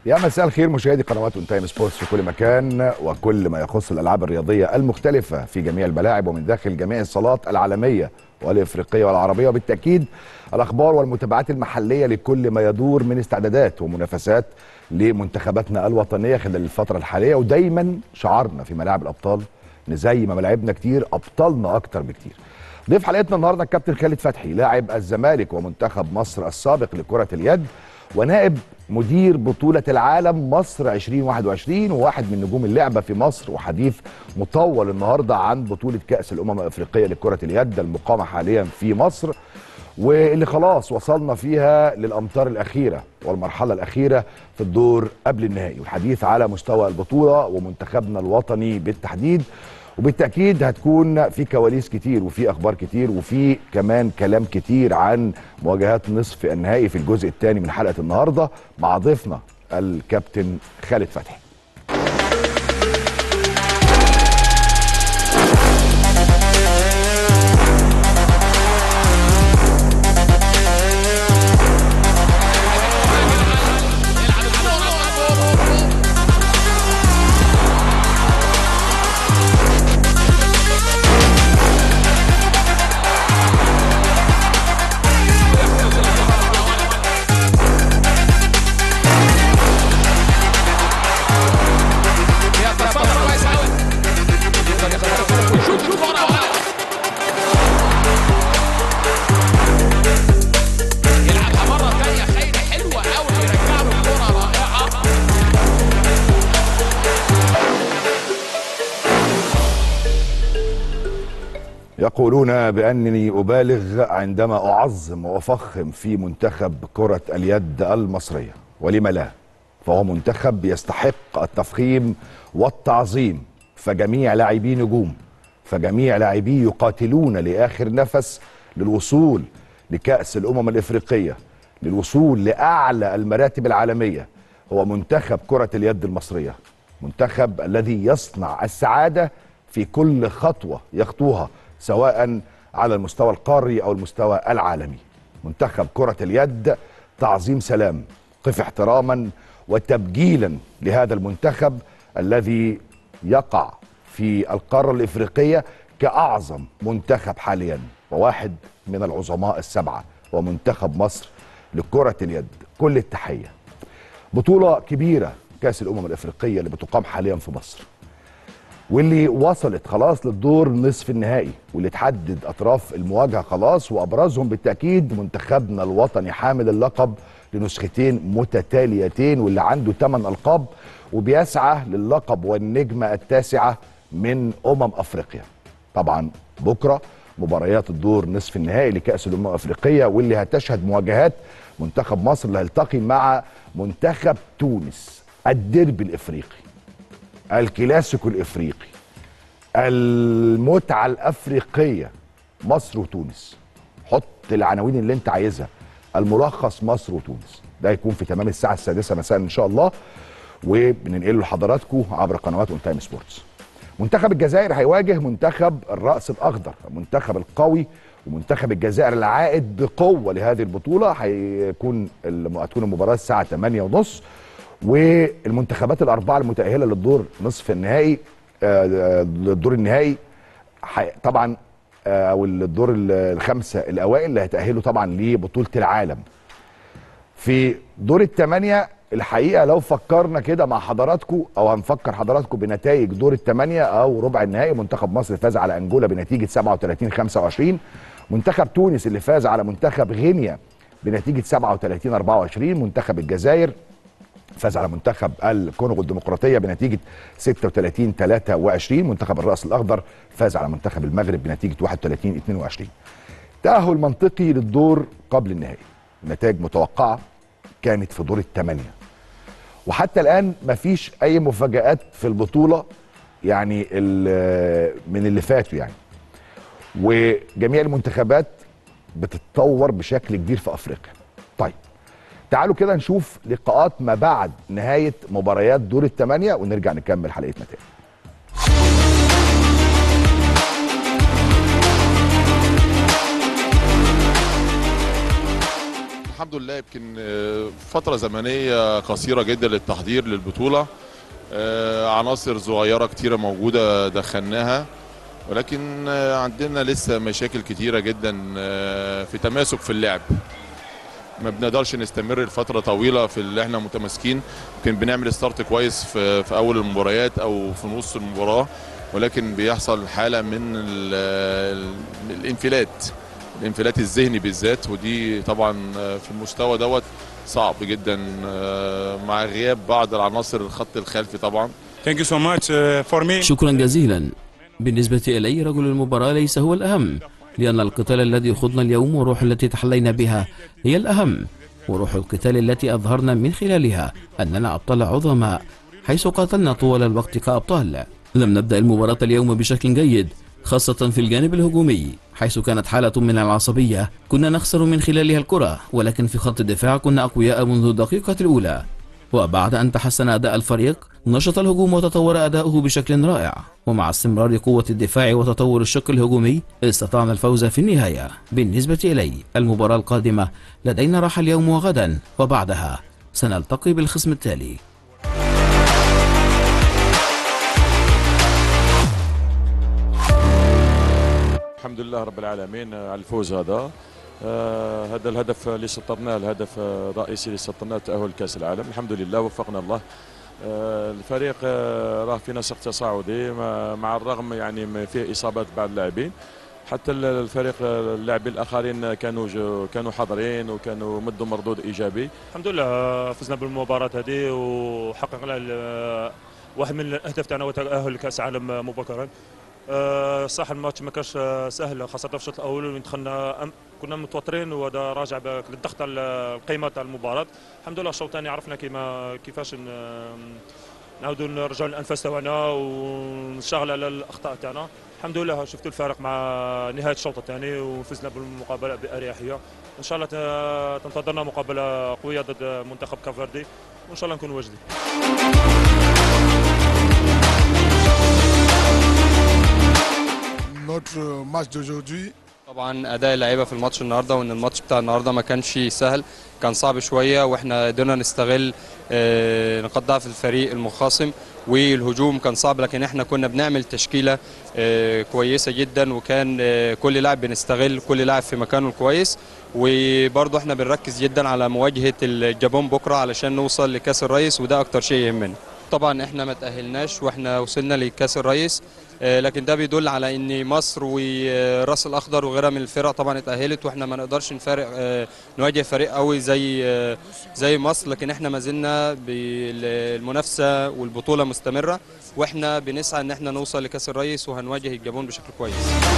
يا مساء الخير مشاهدي قنوات اون تايم سبورتس في كل مكان وكل ما يخص الالعاب الرياضيه المختلفه في جميع الملاعب ومن داخل جميع الصالات العالميه والافريقيه والعربيه وبالتاكيد الاخبار والمتابعات المحليه لكل ما يدور من استعدادات ومنافسات لمنتخباتنا الوطنيه خلال الفتره الحاليه ودايما شعارنا في ملاعب الابطال ان زي ما ملاعبنا كتير ابطالنا اكتر بكتير. ضيف حلقتنا النهارده الكابتن خالد فتحي لاعب الزمالك ومنتخب مصر السابق لكره اليد ونائب مدير بطولة العالم مصر 2021 وواحد من نجوم اللعبة في مصر وحديث مطول النهاردة عن بطولة كأس الأمم الأفريقية لكرة اليد المقامة حاليا في مصر واللي خلاص وصلنا فيها للأمتار الأخيرة والمرحلة الأخيرة في الدور قبل النهائي والحديث على مستوى البطولة ومنتخبنا الوطني بالتحديد وبالتاكيد هتكون في كواليس كتير وفي اخبار كتير وفي كمان كلام كتير عن مواجهات نصف النهائي في الجزء الثاني من حلقه النهارده مع ضيفنا الكابتن خالد فتحي يقولون بأنني أبالغ عندما أعظم وأفخم في منتخب كرة اليد المصرية ولم لا فهو منتخب يستحق التفخيم والتعظيم فجميع لاعبيه نجوم فجميع لاعبيه يقاتلون لآخر نفس للوصول لكأس الأمم الإفريقية للوصول لأعلى المراتب العالمية هو منتخب كرة اليد المصرية منتخب الذي يصنع السعادة في كل خطوة يخطوها سواء على المستوى القاري او المستوى العالمي منتخب كرة اليد تعظيم سلام قف احتراما وتبجيلا لهذا المنتخب الذي يقع في القارة الإفريقية كأعظم منتخب حاليا وواحد من العظماء السبعة ومنتخب مصر لكرة اليد كل التحية بطولة كبيرة كأس الأمم الإفريقية اللي بتقام حاليا في مصر واللي وصلت خلاص للدور نصف النهائي واللي تحدد اطراف المواجهه خلاص وابرزهم بالتاكيد منتخبنا الوطني حامل اللقب لنسختين متتاليتين واللي عنده 8 القاب وبيسعى للقب والنجمه التاسعه من امم افريقيا. طبعا بكره مباريات الدور نصف النهائي لكاس الامم الافريقيه واللي هتشهد مواجهات منتخب مصر اللي هيلتقي مع منتخب تونس الديربي الافريقي. الكلاسيكو الافريقي المتعه الافريقيه مصر وتونس حط العناوين اللي انت عايزها الملخص مصر وتونس ده هيكون في تمام الساعه السادسه مساء ان شاء الله وبننقله لحضراتكم عبر قنوات اون تايم سبورتس منتخب الجزائر هيواجه منتخب الراس الاخضر المنتخب القوي ومنتخب الجزائر العائد بقوه لهذه البطوله هيكون هتكون المباراه الساعه 8:30 والمنتخبات الاربعه المتاهله للدور نصف النهائي آه للدور النهائي طبعا او آه الدور الخمسه الاوائل اللي هيتاهلوا طبعا لبطوله العالم في دور الثمانيه الحقيقه لو فكرنا كده مع حضراتكم او هنفكر حضراتكم بنتائج دور الثمانيه او ربع النهائي منتخب مصر فاز على انجولا بنتيجه 37 25 منتخب تونس اللي فاز على منتخب غينيا بنتيجه 37 24 منتخب الجزائر فاز على منتخب الكونغو الديمقراطيه بنتيجه 36 23 منتخب الراس الاخضر فاز على منتخب المغرب بنتيجه 31 22 تاهل منطقي للدور قبل النهائي نتائج متوقعه كانت في دور الثمانيه وحتى الان مفيش اي مفاجات في البطوله يعني من اللي فاتوا يعني وجميع المنتخبات بتتطور بشكل كبير في افريقيا طيب تعالوا كده نشوف لقاءات ما بعد نهايه مباريات دور الثمانيه ونرجع نكمل حلقتنا تاني الحمد لله يمكن آه، فترة زمنية قصيرة جدا للتحضير للبطولة آه، عناصر صغيرة كتيرة موجودة دخلناها ولكن آه، عندنا لسه مشاكل كتيرة جدا آه، في تماسك في اللعب ما بنقدرش نستمر لفترة طويلة في اللي احنا متماسكين يمكن بنعمل ستارت كويس في, في أول المباريات أو في نص المباراة ولكن بيحصل حالة من ال- ال- الانفلات الانفلات الذهني بالذات ودي طبعا في المستوى دوت صعب جدا آه، مع غياب بعض العناصر الخط الخلفي طبعا Thank you so much uh, for me. شكرا جزيلا بالنسبة إلي رجل المباراة ليس هو الأهم لأن القتال الذي خضنا اليوم والروح التي تحلينا بها هي الأهم وروح القتال التي أظهرنا من خلالها أننا أبطال عظماء حيث قاتلنا طوال الوقت كأبطال لم نبدأ المباراة اليوم بشكل جيد خاصة في الجانب الهجومي حيث كانت حالة من العصبية كنا نخسر من خلالها الكرة ولكن في خط الدفاع كنا أقوياء منذ الدقيقة الأولى وبعد أن تحسن أداء الفريق نشط الهجوم وتطور أداؤه بشكل رائع ومع استمرار قوة الدفاع وتطور الشق الهجومي استطعنا الفوز في النهاية بالنسبة إلي المباراة القادمة لدينا راحة اليوم وغدا وبعدها سنلتقي بالخصم التالي الحمد لله رب العالمين على الفوز هذا آه هذا الهدف اللي سطرناه الهدف آه، الرئيسي اللي سطرناه تأهل كأس العالم الحمد لله وفقنا الله آه الفريق آه راه في نسق تصاعدي مع- مع الرغم يعني ما فيه إصابات بعض اللاعبين حتى ال- الفريق آه، اللاعبين الآخرين كانوا جو كانوا حاضرين وكانوا مدوا مردود إيجابي الحمد لله فزنا بالمباراة هذه وحققنا ال- واحد من الاهداف تاعنا هو تاهل لكاس العالم مبكرا آه، صح الماتش ما كانش سهل خاصة في الشوط الأول وين دخلنا أم- كنا متوترين وهذا راجع ب- للضغط على القيمة تاع المباراة الحمد لله الشوط الثاني عرفنا كيما كيفاش ن- نعاودوا نرجعوا الأنفاس تاعنا ونشتغل على الأخطاء تاعنا الحمد لله شفتوا الفارق مع نهاية الشوط الثاني وفزنا بالمقابلة بأريحية ان شاء الله ت- تنتظرنا مقابله قويه ضد منتخب كافردي وان شاء الله نكون واجدين Notre match d'aujourd'hui, طبعا اداء اللعيبه في الماتش النهارده وان الماتش بتاع النهارده ما كانش سهل كان صعب شويه واحنا قدرنا نستغل آه، نقاط ضعف الفريق المخاصم والهجوم كان صعب لكن احنا كنا بنعمل تشكيله آه، كويسه جدا وكان آه، كل لاعب بنستغل كل لاعب في مكانه الكويس وبرضه احنا بنركز جدا على مواجهه الجابون بكره علشان نوصل لكاس الرئيس وده اكتر شيء يهمنا طبعا احنا ما تاهلناش واحنا وصلنا لكاس الرئيس آه، لكن ده بيدل على ان مصر والراس الاخضر وغيرها من الفرق طبعا اتاهلت واحنا ما نقدرش نفارق آه، نواجه فريق قوي زي آه، زي مصر لكن احنا ما زلنا بالمنافسه والبطوله مستمره واحنا بنسعى ان احنا نوصل لكاس الرئيس وهنواجه الجابون بشكل كويس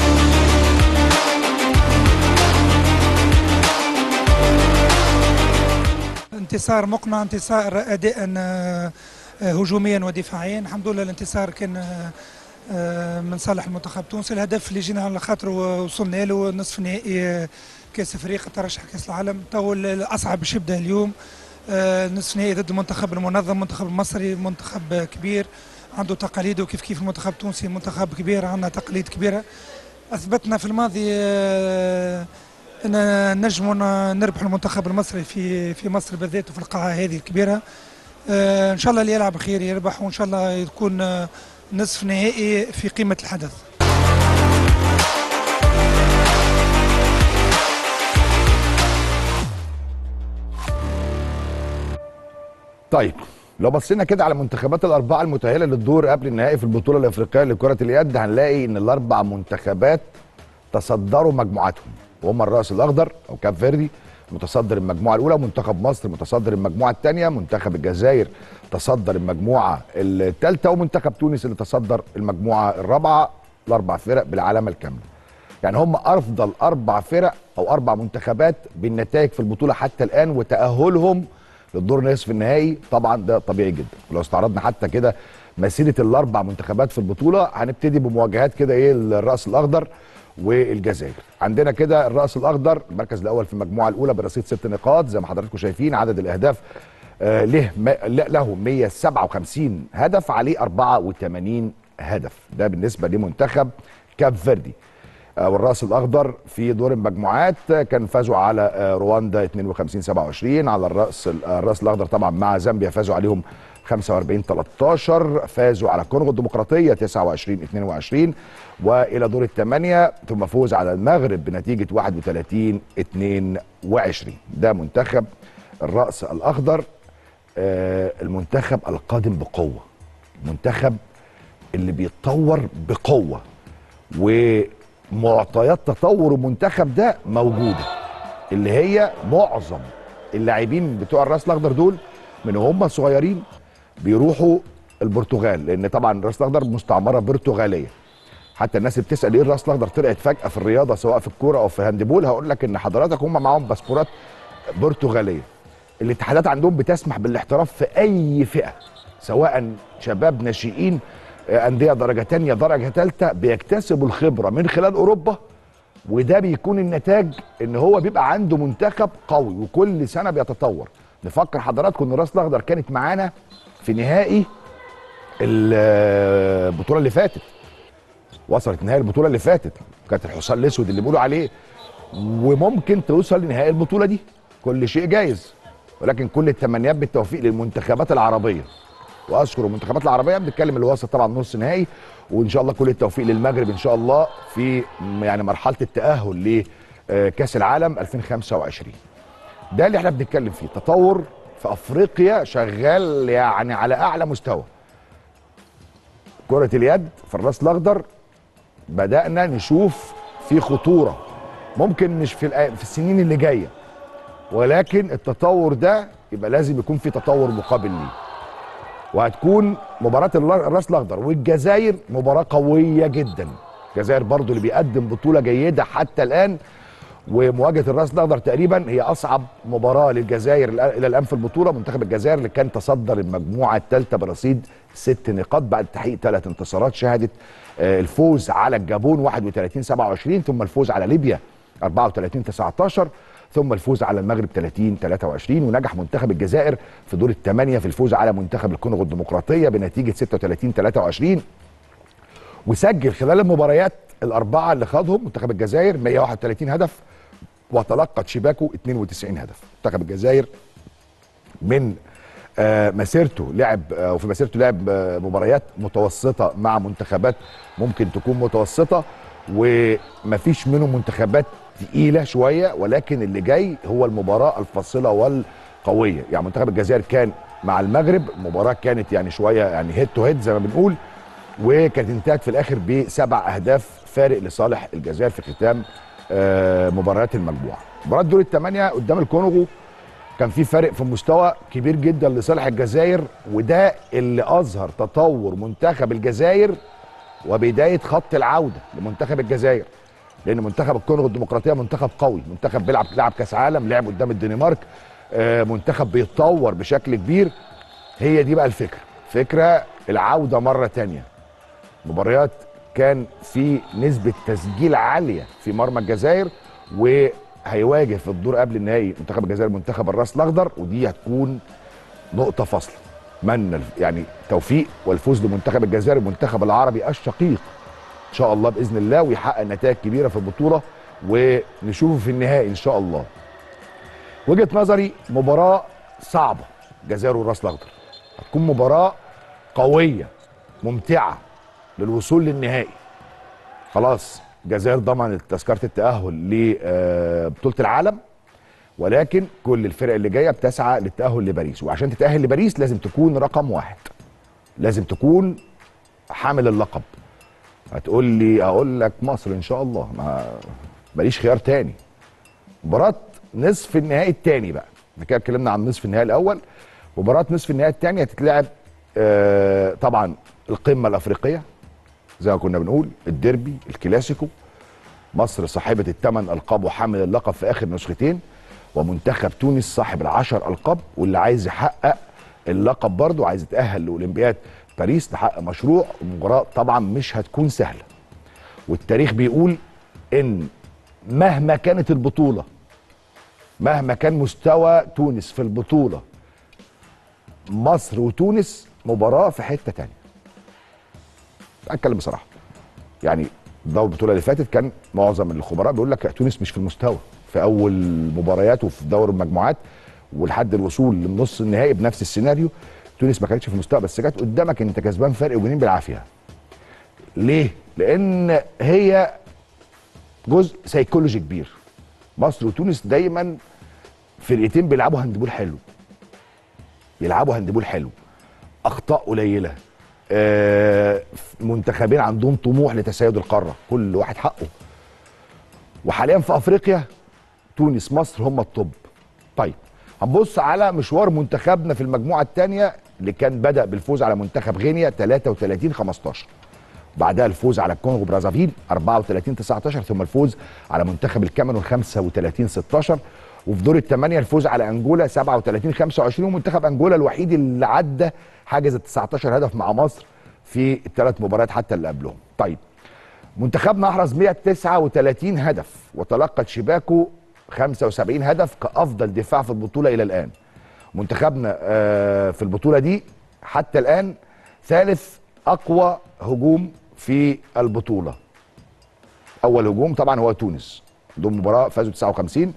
انتصار مقنع انتصار اداء آه، هجوميا ودفاعيا الحمد لله الانتصار كان آه، آه، من صالح المنتخب التونسي الهدف اللي جينا على خاطر وصلنا له نصف نهائي آه، كاس افريقيا ترشح كاس العالم تو الاصعب باش يبدا اليوم آه، نصف نهائي ضد المنتخب المنظم المنتخب المصري منتخب كبير عنده تقاليده كيف كيف المنتخب التونسي منتخب كبير عندنا تقاليد كبيره اثبتنا في الماضي آه، ان نجموا نربحوا المنتخب المصري في في مصر بالذات وفي القاعه هذه الكبيره آه، ان شاء الله اللي يلعب خير يربح وان شاء الله يكون آه، نصف نهائي في قيمه الحدث طيب لو بصينا كده على المنتخبات الاربعه المتاهله للدور قبل النهائي في البطوله الافريقيه لكره اليد هنلاقي ان الاربع منتخبات تصدروا مجموعاتهم وهم الراس الاخضر او كاب فيردي متصدر المجموعه الاولى منتخب مصر متصدر المجموعه الثانيه منتخب الجزائر تصدر المجموعه الثالثه ومنتخب تونس اللي تصدر المجموعه الرابعه الاربع فرق بالعلامه الكامله يعني هم افضل اربع فرق او اربع منتخبات بالنتائج في البطوله حتى الان وتاهلهم للدور نصف النهائي طبعا ده طبيعي جدا ولو استعرضنا حتى كده مسيره الاربع منتخبات في البطوله هنبتدي بمواجهات كده ايه الراس الاخضر والجزائر عندنا كده الراس الاخضر المركز الاول في المجموعه الاولى برصيد ست نقاط زي ما حضراتكم شايفين عدد الاهداف آه له م- له 157 هدف عليه 84 هدف ده بالنسبه لمنتخب كاب فيردي آه، والراس الاخضر في دور المجموعات آه، كان فازوا على آه، رواندا 52 27 على الراس الراس الاخضر طبعا مع زامبيا فازوا عليهم 45 13 فازوا على الكونغو الديمقراطيه 29 22 والى دور الثمانيه ثم فوز على المغرب بنتيجه 31 22 ده منتخب الراس الاخضر آه، المنتخب القادم بقوه منتخب اللي بيتطور بقوه ومعطيات تطور المنتخب ده موجوده اللي هي معظم اللاعبين بتوع الراس الاخضر دول من هم صغيرين بيروحوا البرتغال لان طبعا الراس الاخضر مستعمره برتغاليه حتى الناس اللي بتسال ليه الراس الاخضر طلعت فجاه في الرياضه سواء في الكوره او في الهاندبول هقول لك ان حضرتك هم معاهم باسبورات برتغاليه الاتحادات عندهم بتسمح بالاحتراف في اي فئه سواء شباب ناشئين آه، انديه درجه تانية درجه ثالثه بيكتسبوا الخبره من خلال اوروبا وده بيكون النتاج ان هو بيبقى عنده منتخب قوي وكل سنه بيتطور نفكر حضراتكم ان الراس الاخضر كانت معانا في نهائي ال- البطوله اللي فاتت وصلت نهائي البطوله اللي فاتت كانت الحصان الاسود اللي بيقولوا عليه وممكن توصل لنهائي البطوله دي كل شيء جايز ولكن كل التمنيات بالتوفيق للمنتخبات العربيه واذكر المنتخبات العربيه بنتكلم اللي وصل طبعا نص نهائي وان شاء الله كل التوفيق للمغرب ان شاء الله في م- يعني مرحله التاهل لكاس العالم 2025 ده اللي احنا بنتكلم فيه تطور في افريقيا شغال يعني على اعلى مستوى كره اليد في الراس الاخضر بدانا نشوف في خطوره ممكن مش في الأ- في السنين اللي جايه ولكن التطور ده يبقى لازم يكون في تطور مقابل ليه وهتكون مباراة الل- الراس الأخضر والجزائر مباراة قوية جدا الجزائر برضو اللي بيقدم بطولة جيدة حتى الآن ومواجهة الراس الأخضر تقريبا هي أصعب مباراة للجزائر الآن- إلى الآن في البطولة منتخب الجزائر اللي كان تصدر المجموعة الثالثة برصيد ست نقاط بعد تحقيق ثلاث انتصارات شهدت آه، الفوز على الجابون 31 27 ثم الفوز على ليبيا 34 19 ثم الفوز على المغرب 30 23 ونجح منتخب الجزائر في دور الثمانيه في الفوز على منتخب الكونغو الديمقراطيه بنتيجه 36 23 وسجل خلال المباريات الاربعه اللي خاضهم منتخب الجزائر 131 هدف وتلقت شباكه 92 هدف منتخب الجزائر من آه، مسيرته لعب آه، وفي مسيرته لعب آه، مباريات متوسطه مع منتخبات ممكن تكون متوسطه ومفيش منهم منتخبات تقيله شويه ولكن اللي جاي هو المباراه الفاصله والقويه يعني منتخب الجزائر كان مع المغرب مباراه كانت يعني شويه يعني هيد تو هيد زي ما بنقول وكانت انتهت في الاخر بسبع اهداف فارق لصالح الجزائر في ختام آه، مباريات المجموعه مباراه دور الثمانيه قدام الكونغو كان في فرق في مستوى كبير جدا لصالح الجزائر وده اللي اظهر تطور منتخب الجزائر وبدايه خط العوده لمنتخب الجزائر لان منتخب الكونغو الديمقراطيه منتخب قوي منتخب بيلعب لعب كاس عالم لعب قدام الدنمارك آه، منتخب بيتطور بشكل كبير هي دي بقى الفكره فكره العوده مره تانية مباريات كان في نسبه تسجيل عاليه في مرمى الجزائر وهيواجه في الدور قبل النهائي منتخب الجزائر منتخب الراس الاخضر ودي هتكون نقطه فاصله اتمنى يعني توفيق والفوز لمنتخب الجزائر المنتخب العربي الشقيق ان شاء الله باذن الله ويحقق نتائج كبيره في البطوله ونشوفه في النهائي ان شاء الله وجهه نظري مباراه صعبه الجزائر والراس الاخضر هتكون مباراه قويه ممتعه للوصول للنهائي خلاص الجزائر ضمنت تذكره التاهل لبطوله العالم ولكن كل الفرق اللي جايه بتسعى للتاهل لباريس وعشان تتاهل لباريس لازم تكون رقم واحد لازم تكون حامل اللقب هتقول لي اقول لك مصر ان شاء الله ما ماليش خيار تاني مباراه نصف النهائي الثاني بقى احنا كده اتكلمنا عن نصف النهائي الاول مباراه نصف النهائي الثاني هتتلعب آه طبعا القمه الافريقيه زي ما كنا بنقول الديربي الكلاسيكو مصر صاحبه الثمان القاب وحامل اللقب في اخر نسختين ومنتخب تونس صاحب العشر القاب واللي عايز يحقق اللقب برضه عايز يتاهل لاولمبياد باريس تحقق مشروع المباراه طبعا مش هتكون سهله والتاريخ بيقول ان مهما كانت البطوله مهما كان مستوى تونس في البطوله مصر وتونس مباراه في حته تانية اتكلم بصراحه يعني ده البطوله اللي فاتت كان معظم الخبراء بيقول لك تونس مش في المستوى في اول مباريات وفي دور المجموعات ولحد الوصول للنص النهائي بنفس السيناريو تونس ما كانتش في المستوى بس جت قدامك انت كسبان فرق جونين بالعافيه ليه لان هي جزء سيكولوجي كبير مصر وتونس دايما فرقتين بيلعبوا هاندبول حلو يلعبوا هاندبول حلو اخطاء قليله آه، منتخبين عندهم طموح لتسيد القاره كل واحد حقه وحاليا في افريقيا تونس مصر هم الطب طيب هنبص على مشوار منتخبنا في المجموعه الثانيه اللي كان بدا بالفوز على منتخب غينيا 33 15 بعدها الفوز على الكونغو برازافيل 34 19 ثم الفوز على منتخب الكاميرون 35 16 وفي دور الثمانيه الفوز على انجولا 37 25 ومنتخب انجولا الوحيد اللي عدى حاجز ال 19 هدف مع مصر في الثلاث مباريات حتى اللي قبلهم. طيب منتخبنا احرز 139 هدف وتلقت شباكه 75 هدف كافضل دفاع في البطوله الى الان. منتخبنا آه، في البطوله دي حتى الان ثالث اقوى هجوم في البطوله. اول هجوم طبعا هو تونس عندهم مباراه فازوا 59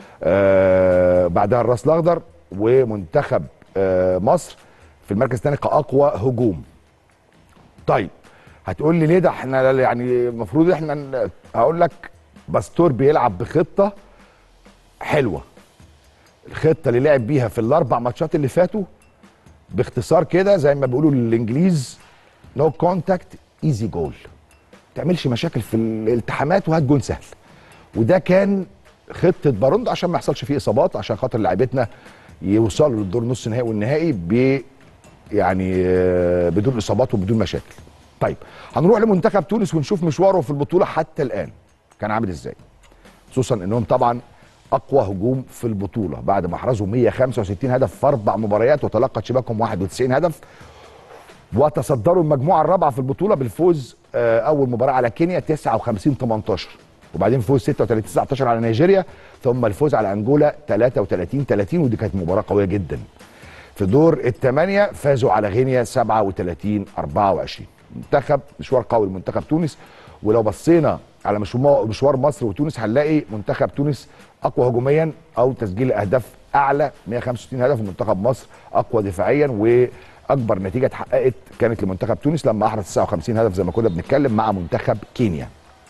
آه بعدها الراس الاخضر ومنتخب آه مصر في المركز الثاني كاقوى هجوم. طيب هتقول لي ليه ده احنا يعني المفروض احنا ن- هقول لك باستور بيلعب بخطه حلوه. الخطه اللي لعب بيها في الاربع ماتشات اللي فاتوا باختصار كده زي ما بيقولوا الانجليز نو كونتاكت ايزي جول. ما تعملش مشاكل في الالتحامات وهات جون سهل. وده كان خطه باروند عشان ما يحصلش فيه اصابات عشان خاطر لعيبتنا يوصلوا للدور نص النهائي والنهائي ب يعني آه، بدون اصابات وبدون مشاكل. طيب هنروح لمنتخب تونس ونشوف مشواره في البطوله حتى الان كان عامل ازاي. خصوصا انهم طبعا اقوى هجوم في البطوله بعد ما احرزوا 165 هدف في اربع مباريات وتلقت شباكهم 91 هدف وتصدروا المجموعه الرابعه في البطوله بالفوز آه، اول مباراه على كينيا 59 18 وبعدين فوز 36 19 على نيجيريا ثم الفوز على انجولا 33 30 ودي كانت مباراه قويه جدا في دور الثمانيه فازوا على غينيا 37 24 منتخب مشوار قوي لمنتخب تونس ولو بصينا على مشوار مشوار مصر وتونس هنلاقي منتخب تونس اقوى هجوميا او تسجيل اهداف اعلى 165 هدف ومنتخب مصر اقوى دفاعيا واكبر نتيجه اتحققت كانت لمنتخب تونس لما احرز 59 هدف زي ما كنا بنتكلم مع منتخب كينيا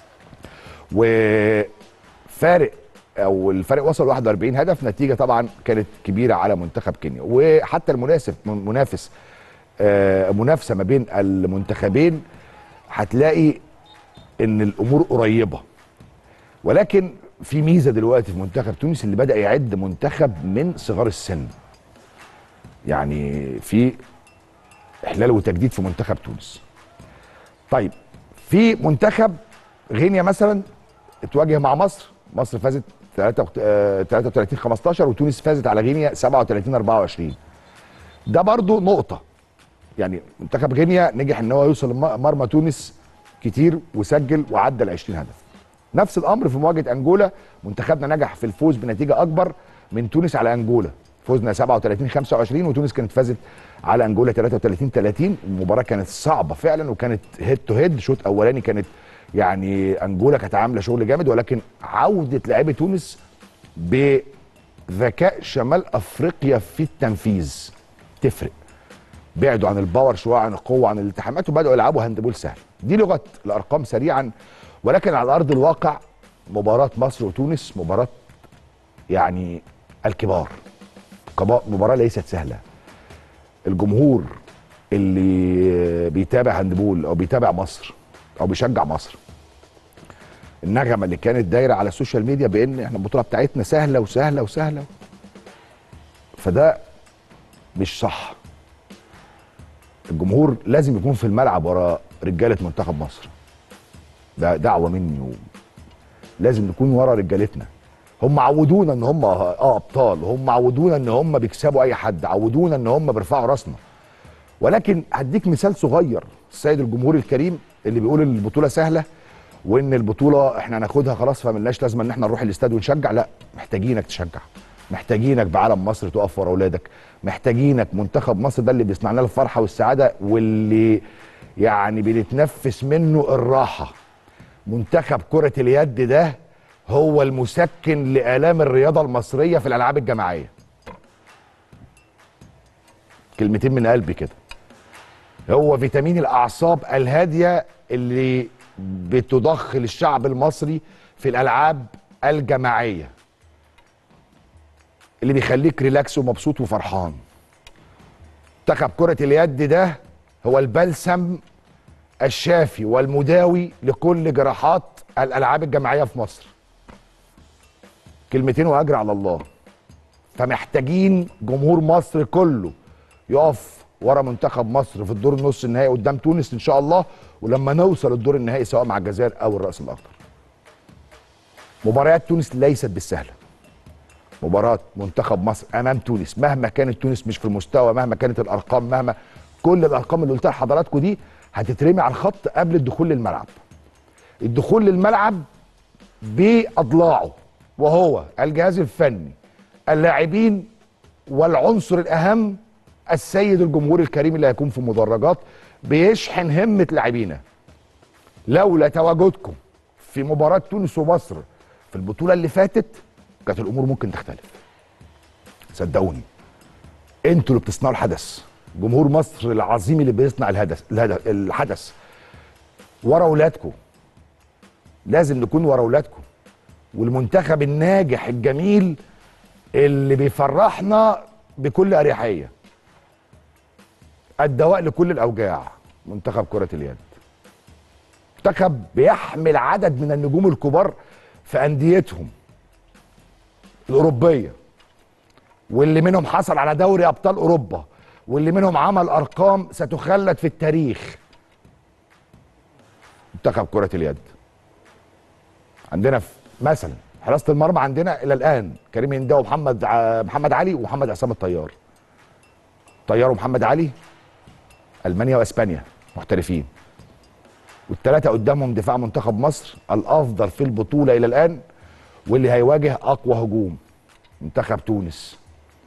وفارق او الفرق وصل 41 هدف نتيجه طبعا كانت كبيره على منتخب كينيا وحتى المنافس منافس آه، منافسه ما بين المنتخبين هتلاقي ان الامور قريبه ولكن في ميزه دلوقتي في منتخب تونس اللي بدا يعد منتخب من صغار السن يعني في احلال وتجديد في منتخب تونس طيب في منتخب غينيا مثلا اتواجه مع مصر مصر فازت 33 15 وتونس فازت على غينيا 37 24 ده برضو نقطه يعني منتخب غينيا نجح ان هو يوصل لمرمى تونس كتير وسجل وعدى ال 20 هدف نفس الامر في مواجهه انجولا منتخبنا نجح في الفوز بنتيجه اكبر من تونس على انجولا فوزنا 37 25 وتونس كانت فازت على انجولا 33 30 المباراه كانت صعبه فعلا وكانت هيد تو هيد شوط اولاني كانت يعني انجولا كانت عامله شغل جامد ولكن عوده لاعبي تونس بذكاء شمال افريقيا في التنفيذ تفرق بعدوا عن الباور شويه عن القوه عن الالتحامات وبداوا يلعبوا هاندبول سهل دي لغه الارقام سريعا ولكن على ارض الواقع مباراه مصر وتونس مباراه يعني الكبار كبا- مباراه ليست سهله الجمهور اللي بيتابع هاندبول او بيتابع مصر او بيشجع مصر النغمه اللي كانت دايره على السوشيال ميديا بان احنا البطوله بتاعتنا سهله وسهله وسهله فده مش صح الجمهور لازم يكون في الملعب ورا رجاله منتخب مصر ده دعوه مني و... لازم نكون ورا رجالتنا هم عودونا ان هم اه ابطال هم عودونا ان هم بيكسبوا اي حد عودونا ان هم بيرفعوا راسنا ولكن هديك مثال صغير السيد الجمهور الكريم اللي بيقول ان البطوله سهله وان البطوله احنا هناخدها خلاص فملناش لازمه ان احنا نروح الاستاد ونشجع لا محتاجينك تشجع محتاجينك بعلم مصر تقف ورا اولادك محتاجينك منتخب مصر ده اللي بيصنع لنا الفرحه والسعاده واللي يعني بنتنفس منه الراحه منتخب كرة اليد ده هو المسكن لآلام الرياضة المصرية في الألعاب الجماعية كلمتين من قلبي كده هو فيتامين الأعصاب الهادية اللي بتضخ للشعب المصري في الألعاب الجماعية اللي بيخليك ريلاكس ومبسوط وفرحان منتخب كرة اليد ده هو البلسم الشافي والمداوي لكل جراحات الالعاب الجماعيه في مصر كلمتين واجر على الله فمحتاجين جمهور مصر كله يقف ورا منتخب مصر في الدور النص النهائي قدام تونس ان شاء الله ولما نوصل الدور النهائي سواء مع الجزائر او الراس الاخضر مباريات تونس ليست بالسهله مباراه منتخب مصر امام تونس مهما كانت تونس مش في المستوى مهما كانت الارقام مهما كل الارقام اللي قلتها لحضراتكم دي هتترمي على الخط قبل الدخول للملعب الدخول للملعب باضلاعه وهو الجهاز الفني اللاعبين والعنصر الاهم السيد الجمهور الكريم اللي هيكون في مدرجات بيشحن همه لاعبينا لولا تواجدكم في مباراه تونس ومصر في البطوله اللي فاتت كانت الامور ممكن تختلف صدقوني انتوا اللي بتصنعوا الحدث جمهور مصر العظيم اللي بيصنع الهدف الهدف الحدث ورا اولادكم لازم نكون ورا اولادكم والمنتخب الناجح الجميل اللي بيفرحنا بكل اريحيه الدواء لكل الاوجاع منتخب كره اليد منتخب بيحمل عدد من النجوم الكبار في انديتهم الاوروبيه واللي منهم حصل على دوري ابطال اوروبا واللي منهم عمل ارقام ستخلد في التاريخ منتخب كره اليد عندنا في مثلا حراسه المرمى عندنا الى الان كريم هنداوي ومحمد ع- محمد علي ومحمد عصام الطيار طيار ومحمد علي المانيا واسبانيا محترفين والثلاثه قدامهم دفاع منتخب مصر الافضل في البطوله الى الان واللي هيواجه اقوى هجوم منتخب تونس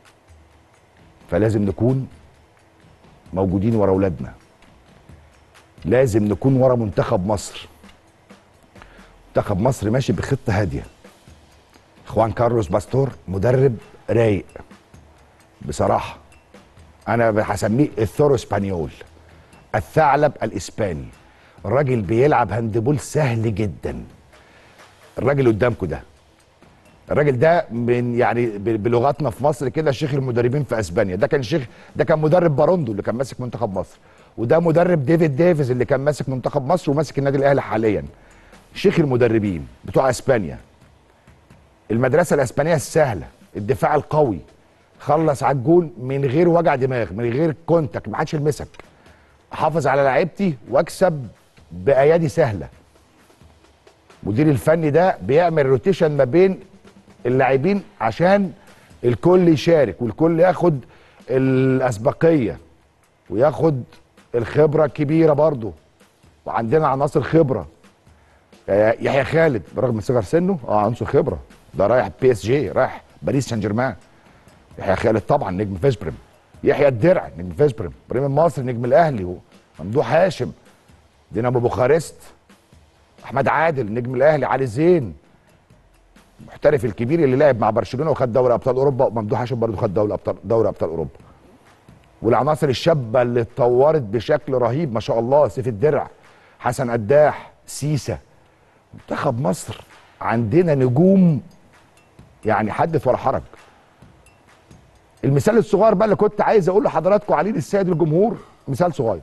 فلازم نكون موجودين ورا اولادنا لازم نكون ورا منتخب مصر منتخب مصر ماشي بخطه هاديه خوان كارلوس باستور مدرب رايق بصراحه انا هسميه الثورو اسبانيول الثعلب الاسباني الراجل بيلعب هاندبول سهل جدا الراجل قدامكم ده الراجل ده من يعني ب- بلغتنا في مصر كده شيخ المدربين في اسبانيا ده كان شيخ ده كان مدرب باروندو اللي كان ماسك منتخب مصر وده مدرب ديفيد ديفيز اللي كان ماسك منتخب مصر وماسك النادي الاهلي حاليا شيخ المدربين بتوع اسبانيا المدرسه الاسبانيه السهله الدفاع القوي خلص على الجون من غير وجع دماغ من غير كونتاكت ما حدش يلمسك احافظ على لعيبتي واكسب بايادي سهله المدير الفني ده بيعمل روتيشن ما بين اللاعبين عشان الكل يشارك والكل ياخد الاسبقيه وياخد الخبره الكبيره برضه وعندنا عناصر خبره آه، يحيى خالد برغم من صغر سنه اه عنصر خبره ده رايح بي اس جي رايح باريس سان جيرمان يحيى خالد طبعا نجم فيسبرم يحيى الدرع نجم فيسبرم ابراهيم المصري نجم الاهلي ممدوح هاشم دينامو بوخارست احمد عادل نجم الاهلي علي زين المحترف الكبير اللي لعب مع برشلونه وخد دوري ابطال اوروبا وممدوح هاشم برضه خد دوري ابطال دوري ابطال اوروبا والعناصر الشابه اللي اتطورت بشكل رهيب ما شاء الله سيف الدرع حسن قداح سيسه منتخب مصر عندنا نجوم يعني حدث ولا حرج المثال الصغير بقى اللي كنت عايز اقول لحضراتكم عليه للسيد الجمهور مثال صغير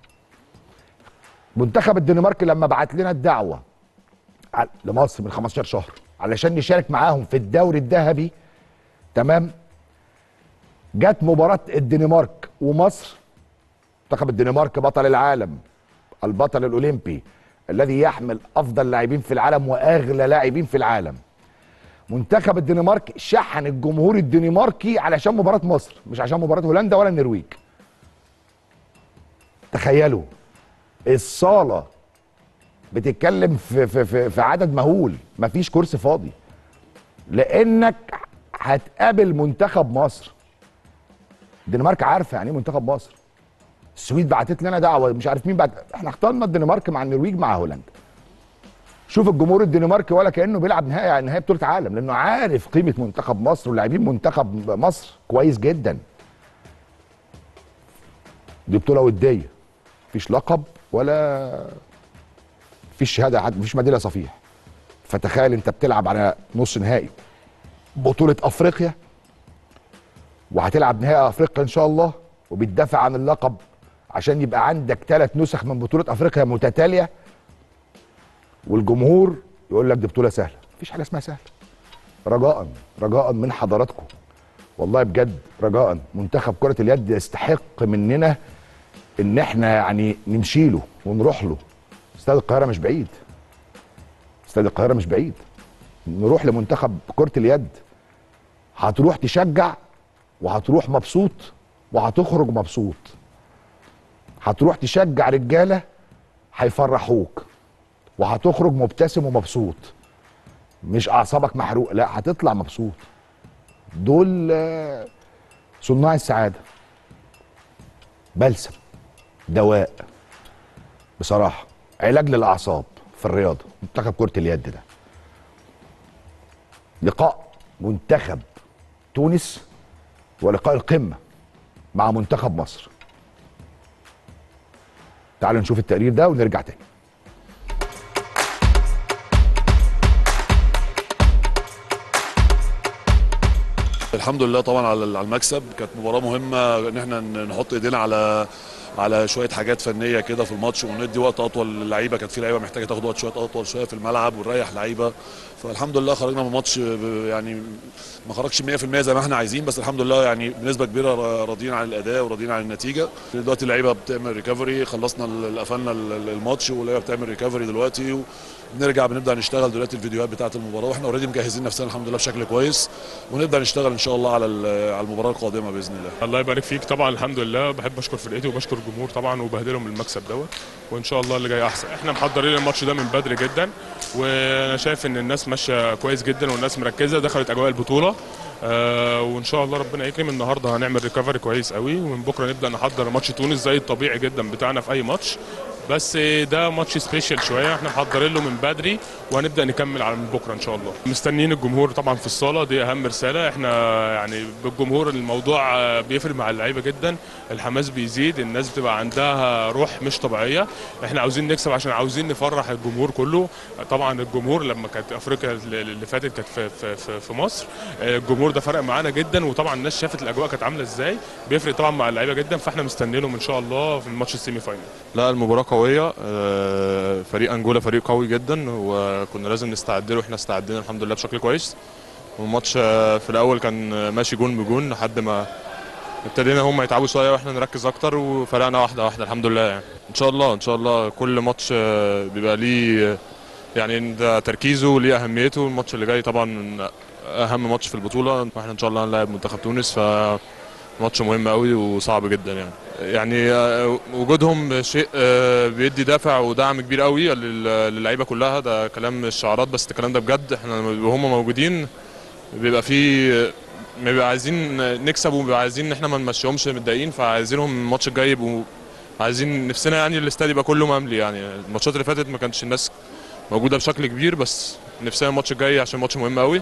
منتخب الدنمارك لما بعت لنا الدعوه على- لمصر من 15 شهر علشان نشارك معاهم في الدوري الذهبي تمام جت مباراه الدنمارك ومصر منتخب الدنمارك بطل العالم البطل الاولمبي الذي يحمل افضل لاعبين في العالم واغلى لاعبين في العالم منتخب الدنمارك شحن الجمهور الدنماركي علشان مباراه مصر مش عشان مباراه هولندا ولا النرويج تخيلوا الصاله بتتكلم في في في, في عدد مهول مفيش كرسي فاضي لانك هتقابل منتخب مصر الدنمارك عارفه يعني ايه منتخب مصر السويد بعتت لنا دعوه مش عارف مين بعت احنا اخترنا الدنمارك مع النرويج مع هولندا شوف الجمهور الدنماركي ولا كانه بيلعب نهائي على نهائي بطوله عالم لانه عارف قيمه منتخب مصر ولاعبين منتخب مصر كويس جدا دي بطوله وديه مفيش لقب ولا مفيش شهاده حد مفيش ميداليه صفيح فتخيل انت بتلعب على نص نهائي بطوله افريقيا وهتلعب نهائي افريقيا ان شاء الله وبتدافع عن اللقب عشان يبقى عندك ثلاث نسخ من بطوله افريقيا متتاليه والجمهور يقول لك دي بطوله سهله مفيش حاجه اسمها سهله رجاء رجاء من حضراتكم والله بجد رجاء منتخب كره اليد يستحق مننا ان احنا يعني نمشي له ونروح له استاد القاهره مش بعيد استاد القاهره مش بعيد نروح لمنتخب كره اليد هتروح تشجع وهتروح مبسوط وهتخرج مبسوط هتروح تشجع رجاله هيفرحوك وهتخرج مبتسم ومبسوط مش اعصابك محروق لا هتطلع مبسوط دول آه، صناع السعاده بلسم دواء بصراحه علاج للاعصاب في الرياضه منتخب كره اليد ده لقاء منتخب تونس ولقاء القمه مع منتخب مصر تعالوا نشوف التقرير ده ونرجع تاني الحمد لله طبعا على على المكسب كانت مباراه مهمه ان احنا نحط ايدينا على على شويه حاجات فنيه كده في الماتش وندي وقت اطول للعيبه كانت في لعيبه محتاجه تاخد وقت شويه اطول شويه في الملعب ونريح لعيبه فالحمد لله خرجنا من الماتش ب- يعني ما خرجش 100% زي ما احنا عايزين بس الحمد لله يعني بنسبه كبيره ر- راضيين عن الاداء وراضيين عن النتيجه دلوقتي اللعيبه بتعمل ريكفري خلصنا ال- قفلنا ال- الماتش واللعيبه بتعمل ريكفري دلوقتي نرجع بنبدا نشتغل دلوقتي الفيديوهات بتاعه المباراه واحنا اوريدي مجهزين نفسنا الحمد لله بشكل كويس ونبدا نشتغل ان شاء الله على ال- على المباراه القادمه باذن الله الله يبارك فيك طبعا الحمد لله بحب اشكر فرقتي وبشكر الجمهور طبعا وبهدلهم المكسب دوت وان شاء الله اللي جاي احسن احنا محضرين الماتش ده من بدري جدا وانا شايف ان الناس ماشيه كويس جدا والناس مركزه دخلت اجواء البطوله آه وان شاء الله ربنا يكرم النهارده هنعمل ريكفري كويس قوي ومن بكره نبدا نحضر ماتش تونس زي الطبيعي جدا بتاعنا في اي ماتش بس ده ماتش سبيشال شويه احنا محضرين له من بدري وهنبدا نكمل على من بكره ان شاء الله مستنيين الجمهور طبعا في الصاله دي اهم رساله احنا يعني بالجمهور الموضوع آه، بيفرق مع اللعيبه جدا الحماس بيزيد الناس بتبقى عندها روح مش طبيعيه احنا عاوزين نكسب عشان عاوزين نفرح الجمهور كله طبعا الجمهور لما كانت افريقيا اللي فاتت كانت في, في, في, في مصر آه، الجمهور ده فرق معانا جدا وطبعا الناس شافت الاجواء كانت عامله ازاي بيفرق طبعا مع اللعيبه جدا فاحنا مستنيينهم ان شاء الله في الماتش السيمي فاينل لا المباراة قوية آه، فريق أنجولا فريق قوي جدا وكنا لازم نستعد له واحنا استعدينا الحمد لله بشكل كويس والماتش آه، في الأول كان ماشي جون بجون لحد ما ابتدينا هم يتعبوا شوية واحنا نركز أكتر وفرقنا واحدة واحدة الحمد لله يعني إن شاء الله إن شاء الله كل ماتش آه، بيبقى ليه آه، يعني ده تركيزه وليه أهميته الماتش اللي جاي طبعا أهم ماتش في البطولة واحنا إن شاء الله هنلاعب منتخب تونس ف ماتش مهم قوي وصعب جدا يعني يعني آه، وجودهم شيء آه، بيدي دافع ودعم كبير قوي لل- للعيبه كلها ده كلام مش شعارات بس الكلام ده بجد احنا لما بيبقوا هم موجودين بيبقى في بيبقى عايزين نكسب وبيبقى عايزين ان احنا ما نمشيهمش متضايقين فعايزينهم الماتش الجاي يبقوا عايزين نفسنا يعني الاستاد يبقى كله مملي يعني الماتشات اللي فاتت ما كانش الناس موجوده بشكل كبير بس نفسنا الماتش الجاي عشان ماتش مهم قوي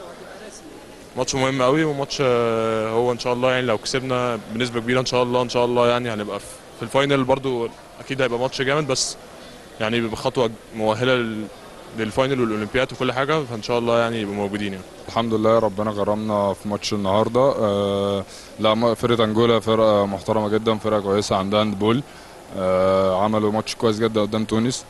ماتش مهم قوي وماتش آه، هو ان شاء الله يعني لو كسبنا بنسبه كبيره ان شاء الله ان شاء الله يعني هنبقى في في الفاينل برضو اكيد هيبقى ماتش جامد بس يعني بيبقى خطوه مؤهله لل- للفاينل والاولمبياد وكل حاجه فان شاء الله يعني يبقوا موجودين يعني الحمد لله ربنا كرمنا في ماتش النهارده آه لا ما- فرقه انجولا فرقه محترمه جدا فرقه كويسه عندها هاندبول آه عملوا ماتش كويس جدا قدام تونس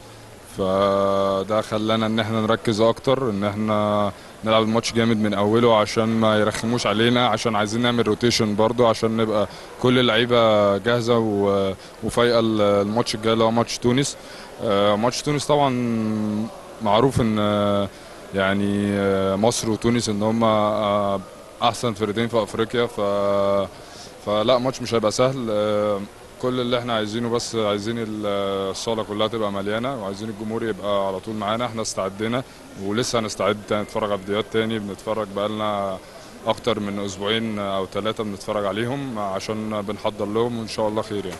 فده خلانا ان احنا نركز اكتر ان احنا نلعب الماتش جامد من اوله عشان ما يرخموش علينا عشان عايزين نعمل روتيشن برضو عشان نبقى كل اللعيبه جاهزه و- وفايقه الماتش الجاي اللي هو ماتش تونس آه ماتش تونس طبعا معروف ان آه، يعني آه، مصر وتونس ان هم آه، احسن فرقتين في افريقيا ف فلا ماتش مش هيبقى سهل آه، كل اللي احنا عايزينه بس عايزين ال- الصاله كلها تبقى مليانه وعايزين الجمهور يبقى على طول معانا احنا استعدينا ولسه هنستعد تاني نتفرج على فيديوهات تاني بنتفرج بقالنا اكتر من اسبوعين او ثلاثه بنتفرج عليهم عشان بنحضر لهم وان شاء الله خير يعني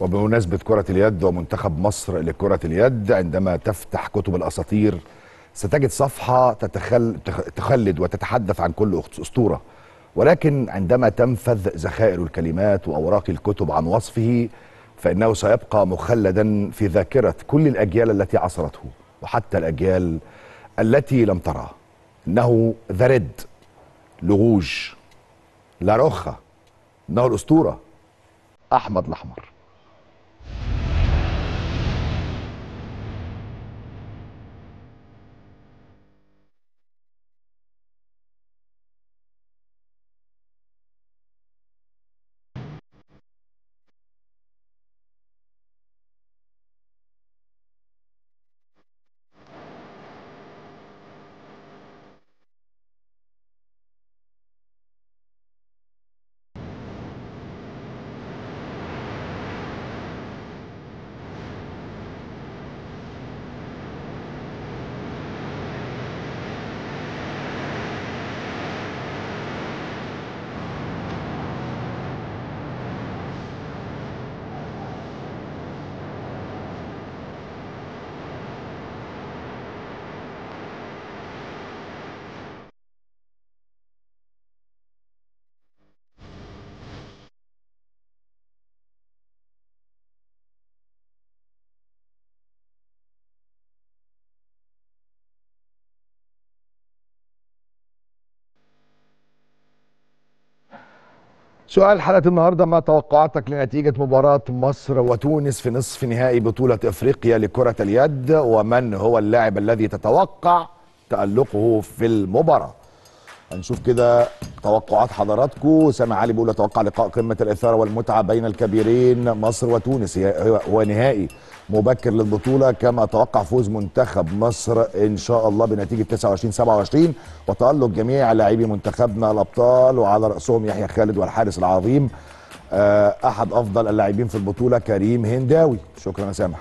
وبمناسبة كرة اليد ومنتخب مصر لكرة اليد عندما تفتح كتب الأساطير ستجد صفحة تتخل... تخ- تخلد وتتحدث عن كل أخت- أسطورة ولكن عندما تنفذ ذخائر الكلمات وأوراق الكتب عن وصفه فإنه سيبقى مخلدا في ذاكرة كل الأجيال التي عصرته وحتى الأجيال التي لم تراه إنه ذا ريد لغوج لاروخا إنه الأسطورة أحمد الأحمر سؤال حلقة النهاردة ما توقعاتك لنتيجة مباراة مصر وتونس في نصف نهائي بطولة افريقيا لكرة اليد ومن هو اللاعب الذي تتوقع تألقه في المباراة هنشوف كده توقعات حضراتكم سامع علي بيقول اتوقع لقاء قمه الاثاره والمتعه بين الكبيرين مصر وتونس هي- هو هو نهائي مبكر للبطوله كما اتوقع فوز منتخب مصر ان شاء الله بنتيجه 29 27 وتالق جميع لاعبي منتخبنا الابطال وعلى راسهم يحيى خالد والحارس العظيم آه، احد افضل اللاعبين في البطوله كريم هنداوي شكرا يا سامح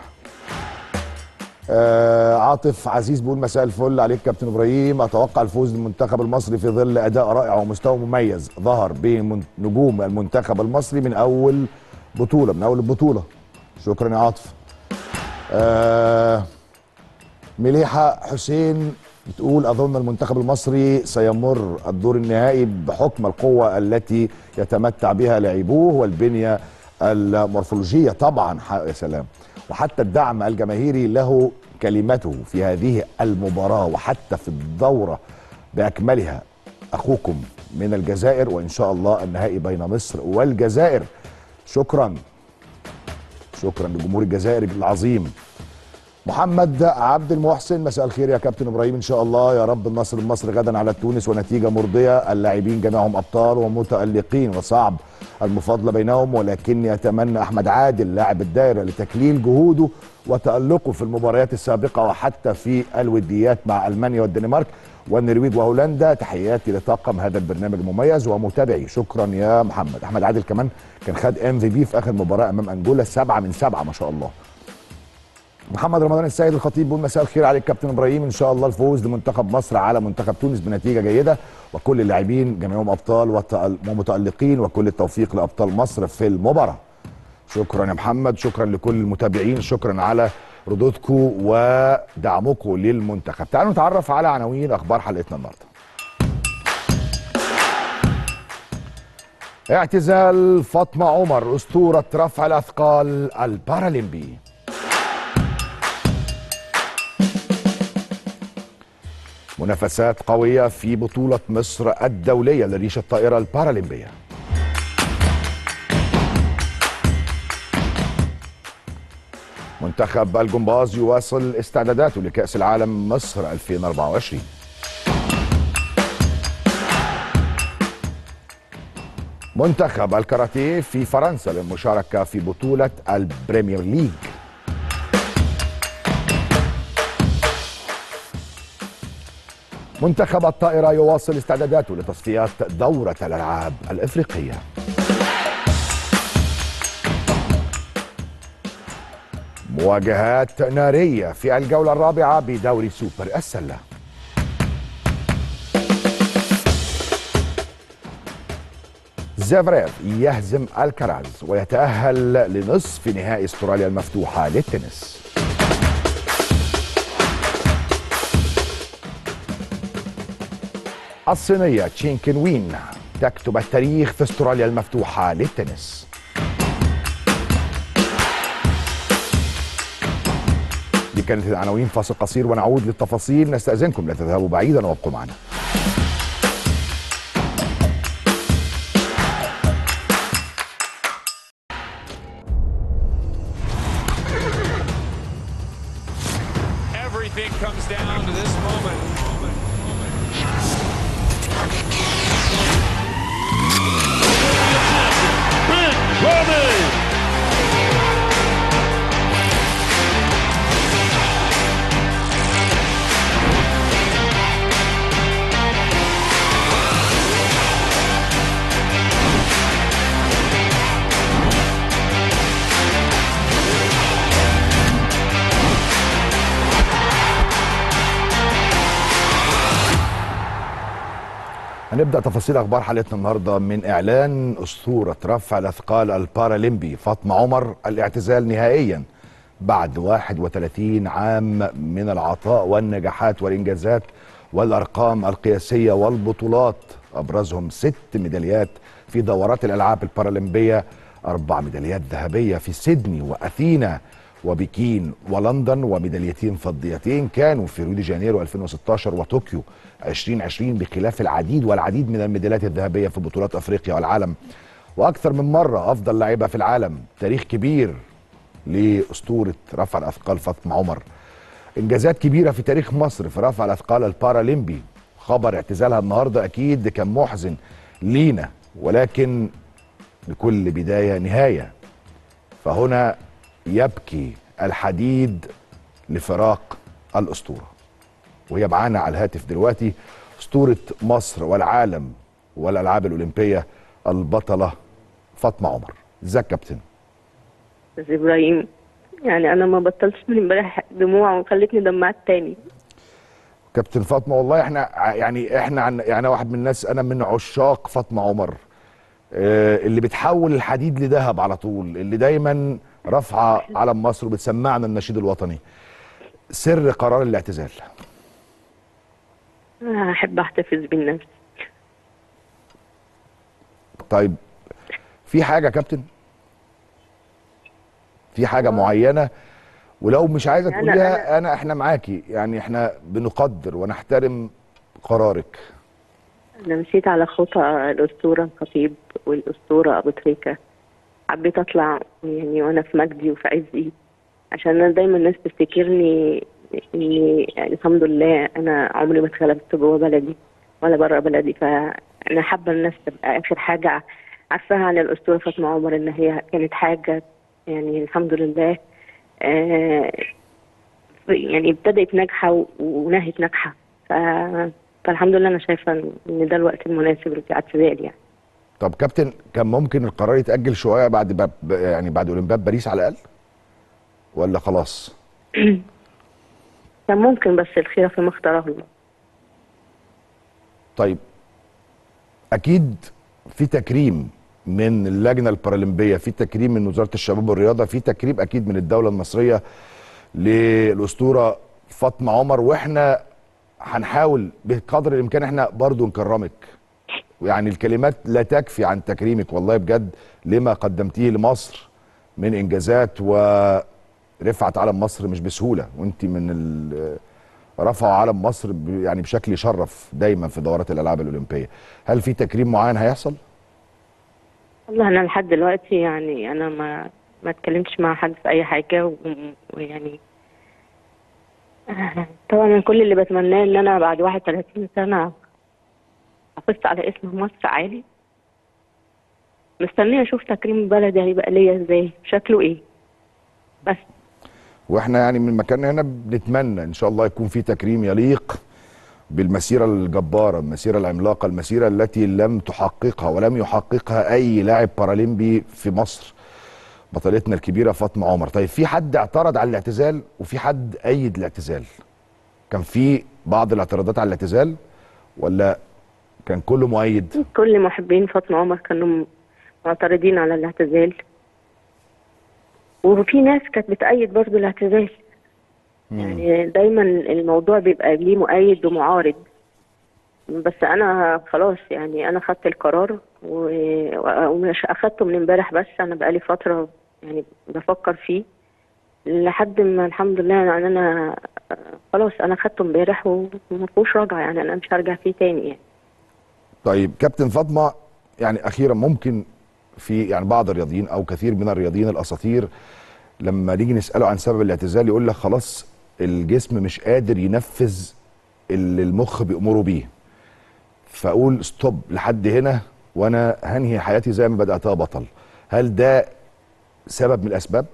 آه عاطف عزيز بيقول مساء الفل عليك كابتن ابراهيم اتوقع الفوز للمنتخب المصري في ظل اداء رائع ومستوى مميز ظهر بين نجوم المنتخب المصري من اول بطوله من اول البطوله شكرا يا عاطف آه مليحه حسين بتقول اظن المنتخب المصري سيمر الدور النهائي بحكم القوه التي يتمتع بها لاعبوه والبنيه المورفولوجيه طبعا ح- يا سلام وحتى الدعم الجماهيري له كلمته في هذه المباراه وحتى في الدوره باكملها اخوكم من الجزائر وان شاء الله النهائي بين مصر والجزائر شكرا شكرا لجمهور الجزائر العظيم محمد عبد المحسن مساء الخير يا كابتن ابراهيم ان شاء الله يا رب النصر المصري غدا على تونس ونتيجه مرضيه اللاعبين جميعهم ابطال ومتالقين وصعب المفاضله بينهم ولكني اتمنى احمد عادل لاعب الدائره لتكليل جهوده وتالقه في المباريات السابقه وحتى في الوديات مع المانيا والدنمارك والنرويج وهولندا تحياتي لطاقم هذا البرنامج المميز ومتابعي شكرا يا محمد احمد عادل كمان كان خد ام في بي في اخر مباراه امام انجولا سبعه من سبعه ما شاء الله محمد رمضان السيد الخطيب بيقول مساء الخير عليك كابتن ابراهيم ان شاء الله الفوز لمنتخب مصر على منتخب تونس بنتيجه جيده وكل اللاعبين جميعهم ابطال وتأل- ومتالقين وكل التوفيق لابطال مصر في المباراه شكرا يا محمد شكرا لكل المتابعين شكرا على ردودكم ودعمكم للمنتخب تعالوا نتعرف على عناوين اخبار حلقتنا النهارده اعتزال فاطمه عمر اسطوره رفع الاثقال البارالمبي منافسات قوية في بطولة مصر الدولية لريش الطائرة البارالمبية منتخب الجمباز يواصل استعداداته لكأس العالم مصر 2024 منتخب الكاراتيه في فرنسا للمشاركة في بطولة البريمير ليج منتخب الطائرة يواصل استعداداته لتصفيات دورة الألعاب الإفريقية مواجهات نارية في الجولة الرابعة بدوري سوبر السلة زافريف يهزم الكراز ويتأهل لنصف نهائي استراليا المفتوحة للتنس الصينية تشين كينوين تكتب التاريخ في استراليا المفتوحة للتنس دي كانت العناوين فاصل قصير ونعود للتفاصيل نستأذنكم لا تذهبوا بعيدا وابقوا معنا Everything comes down to this moment. هنبدا تفاصيل اخبار حلقتنا النهارده من اعلان اسطوره رفع الاثقال البارالمبي فاطمه عمر الاعتزال نهائيا بعد 31 عام من العطاء والنجاحات والانجازات والارقام القياسيه والبطولات ابرزهم ست ميداليات في دورات الالعاب البارالمبيه اربع ميداليات ذهبيه في سيدني واثينا وبكين ولندن وميداليتين فضيتين كانوا في ريو دي جانيرو 2016 وطوكيو 2020 بخلاف العديد والعديد من الميداليات الذهبيه في بطولات افريقيا والعالم واكثر من مره افضل لاعبه في العالم تاريخ كبير لاسطوره رفع الاثقال فاطمه عمر انجازات كبيره في تاريخ مصر في رفع الاثقال البارالمبي خبر اعتزالها النهارده اكيد كان محزن لينا ولكن لكل بدايه نهايه فهنا يبكي الحديد لفراق الاسطوره وهي معانا على الهاتف دلوقتي اسطوره مصر والعالم والالعاب الاولمبيه البطله فاطمه عمر ازيك كابتن استاذ ابراهيم يعني انا ما بطلتش من امبارح دموع وخلتني دمعت تاني كابتن فاطمه والله احنا ع- يعني احنا عن يعني أنا واحد من الناس انا من عشاق فاطمه عمر آه، اللي بتحول الحديد لذهب على طول اللي دايما رافعه علم مصر وبتسمعنا النشيد الوطني سر قرار الاعتزال انا احب احتفظ بالنفس طيب في حاجه يا كابتن في حاجه معينه ولو مش عايزه أنا- تقوليها انا احنا معاكي يعني احنا بنقدر ونحترم قرارك انا مشيت على خطى الاسطوره الخطيب والاسطوره ابو تريكه حبيت اطلع يعني وانا في مجدي وفي عزي عشان انا دايما الناس تفتكرني اني يعني الحمد لله انا عمري ما اتخلقت جوه بلدي ولا بره بلدي فانا حابه الناس تبقى اخر حاجه عارفاها عن الاسطوره فاطمه عمر ان هي كانت حاجه يعني الحمد لله آه يعني ابتدت ناجحه و- ونهت ناجحه ف... فالحمد لله انا شايفه ان ده الوقت المناسب لاعتزالي يعني طب كابتن كان ممكن القرار يتاجل شويه بعد باب يعني بعد اولمبياد باريس على الاقل ولا خلاص كان ممكن بس الخير فيما اختاره الله طيب اكيد في تكريم من اللجنه البارالمبيه في تكريم من وزاره الشباب والرياضه في تكريم اكيد من الدوله المصريه للاسطوره فاطمه عمر واحنا هنحاول بقدر الامكان احنا برضو نكرمك يعني الكلمات لا تكفي عن تكريمك والله بجد لما قدمتيه لمصر من انجازات ورفعت علم مصر مش بسهوله وانت من ال- رفعوا علم مصر ب- يعني بشكل يشرف دايما في دورات الالعاب الاولمبيه هل في تكريم معين هيحصل والله انا لحد دلوقتي يعني انا ما ما اتكلمتش مع حد في اي حاجه و- ويعني طبعا أنا كل اللي بتمناه ان انا بعد 31 سنه حافظت على اسم مصر عالي مستنيه اشوف تكريم بلدي هيبقى ليا ازاي شكله ايه بس واحنا يعني من مكاننا هنا بنتمنى ان شاء الله يكون في تكريم يليق بالمسيره الجباره المسيره العملاقه المسيره التي لم تحققها ولم يحققها اي لاعب بارالمبي في مصر بطلتنا الكبيره فاطمه عمر طيب في حد اعترض على الاعتزال وفي حد ايد الاعتزال كان في بعض الاعتراضات على الاعتزال ولا كان كله مؤيد كل محبين فاطمة عمر كانوا معترضين على الاعتزال وفي ناس كانت بتأيد برضو الاعتزال يعني دايما الموضوع بيبقى ليه مؤيد ومعارض بس انا خلاص يعني انا خدت القرار و- ومش اخدته من امبارح بس انا بقالي فتره يعني بفكر فيه لحد ما الحمد لله يعني انا خلاص انا خدته امبارح وما فيهوش رجعه يعني انا مش هرجع فيه تاني يعني طيب كابتن فاطمه يعني اخيرا ممكن في يعني بعض الرياضيين او كثير من الرياضيين الاساطير لما نيجي نساله عن سبب الاعتزال يقول لك خلاص الجسم مش قادر ينفذ اللي المخ بيأمره بيه فاقول ستوب لحد هنا وانا هنهي حياتي زي ما بداتها بطل هل ده سبب من الاسباب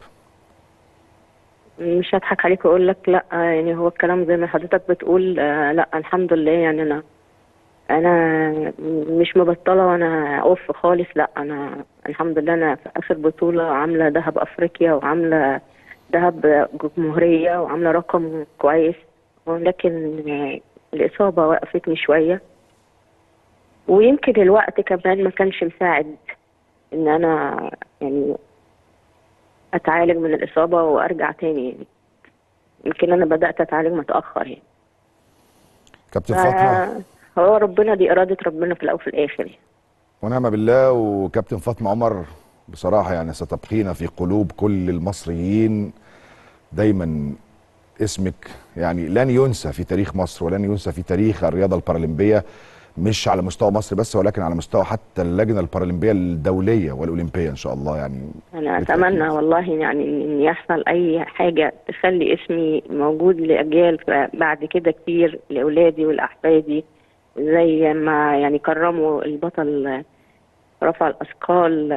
مش هضحك عليك واقول لك لا يعني هو الكلام زي ما حضرتك بتقول آه، لا الحمد لله يعني انا انا مش مبطله وانا اوف خالص لا انا الحمد لله انا في اخر بطوله عامله ذهب افريقيا وعامله ذهب جمهوريه وعامله رقم كويس ولكن آه، الاصابه وقفتني شويه ويمكن الوقت كمان ما كانش مساعد ان انا يعني اتعالج من الاصابه وارجع تاني يعني يمكن انا بدات اتعالج متاخر يعني كابتن فاطمه ف- هو ربنا دي اراده ربنا في الاول وفي الاخر يعني. ونعم بالله وكابتن فاطمه عمر بصراحه يعني ستبقينا في قلوب كل المصريين دايما اسمك يعني لن ينسى في تاريخ مصر ولن ينسى في تاريخ الرياضه البارالمبيه مش على مستوى مصر بس ولكن على مستوى حتى اللجنه البارالمبيه الدوليه والاولمبيه ان شاء الله يعني انا اتمنى والله يعني ان يحصل اي حاجه تخلي اسمي موجود لاجيال ف- بعد كده كتير لاولادي ولاحفادي زي ما يعني كرموا البطل رفع الاثقال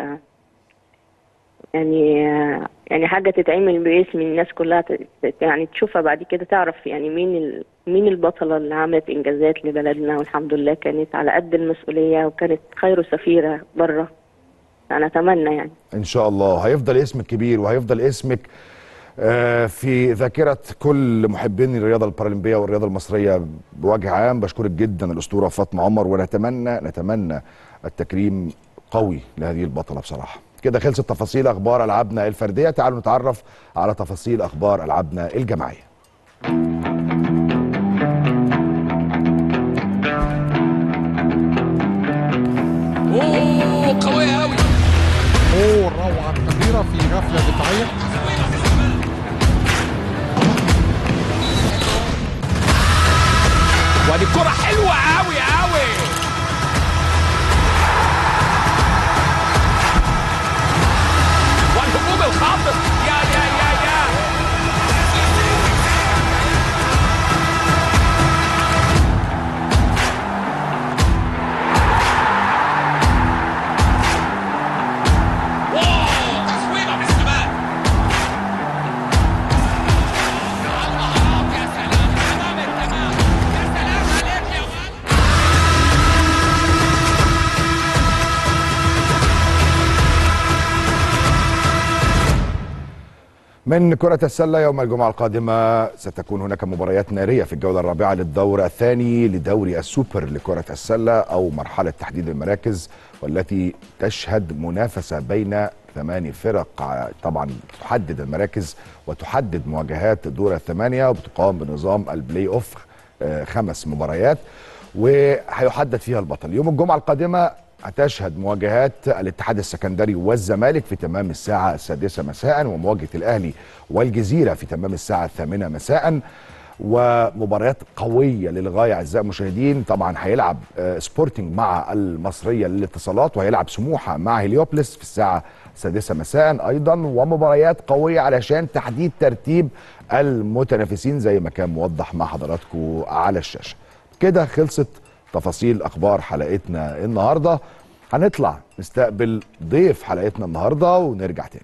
يعني يعني حاجه تتعمل باسم الناس كلها ت- ت- يعني تشوفها بعد كده تعرف يعني مين ال... مين البطله اللي عملت انجازات لبلدنا والحمد لله كانت على قد المسؤوليه وكانت خير سفيره بره انا اتمنى يعني ان شاء الله هيفضل اسمك كبير وهيفضل اسمك آه، في ذاكره كل محبين الرياضه البارالمبيه والرياضه المصريه بوجه عام بشكرك جدا الاسطوره فاطمه عمر ونتمنى نتمنى التكريم قوي لهذه البطله بصراحه كده خلصت تفاصيل اخبار العابنا الفرديه تعالوا نتعرف على تفاصيل اخبار العابنا الجماعيه اوه قوية قوي اوه الروعه الكبيره في غفله دفاعيه ودي كرة حلوة قوي قوي والهجوم الخاطف يا يا يا يا واو تصويبة من الشمال يا سلام تمام التمام يا سلام عليك يا ولد من كرة السلة يوم الجمعة القادمة ستكون هناك مباريات نارية في الجولة الرابعة للدور الثاني لدوري السوبر لكرة السلة أو مرحلة تحديد المراكز والتي تشهد منافسة بين ثماني فرق ع- طبعا تحدد المراكز وتحدد مواجهات دور الثمانية وبتقام بنظام البلاي أوف آه، خمس مباريات وهيحدد فيها البطل يوم الجمعة القادمة هتشهد مواجهات الاتحاد السكندري والزمالك في تمام الساعة السادسة مساء ومواجهة الأهلي والجزيرة في تمام الساعة الثامنة مساء ومباريات قوية للغاية أعزائي المشاهدين طبعا هيلعب آه، سبورتنج مع المصرية للاتصالات وهيلعب سموحة مع هليوبلس في الساعة السادسة مساء أيضا ومباريات قوية علشان تحديد ترتيب المتنافسين زي ما كان موضح مع حضراتكم على الشاشة كده خلصت تفاصيل اخبار حلقتنا النهارده هنطلع نستقبل ضيف حلقتنا النهارده ونرجع تاني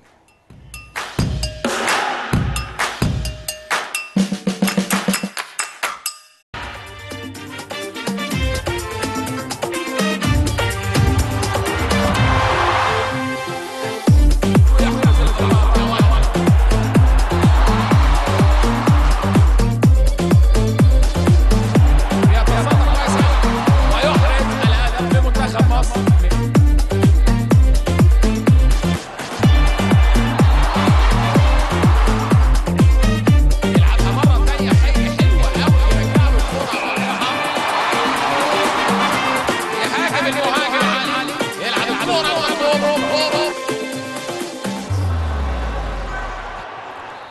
ويخرج الهدف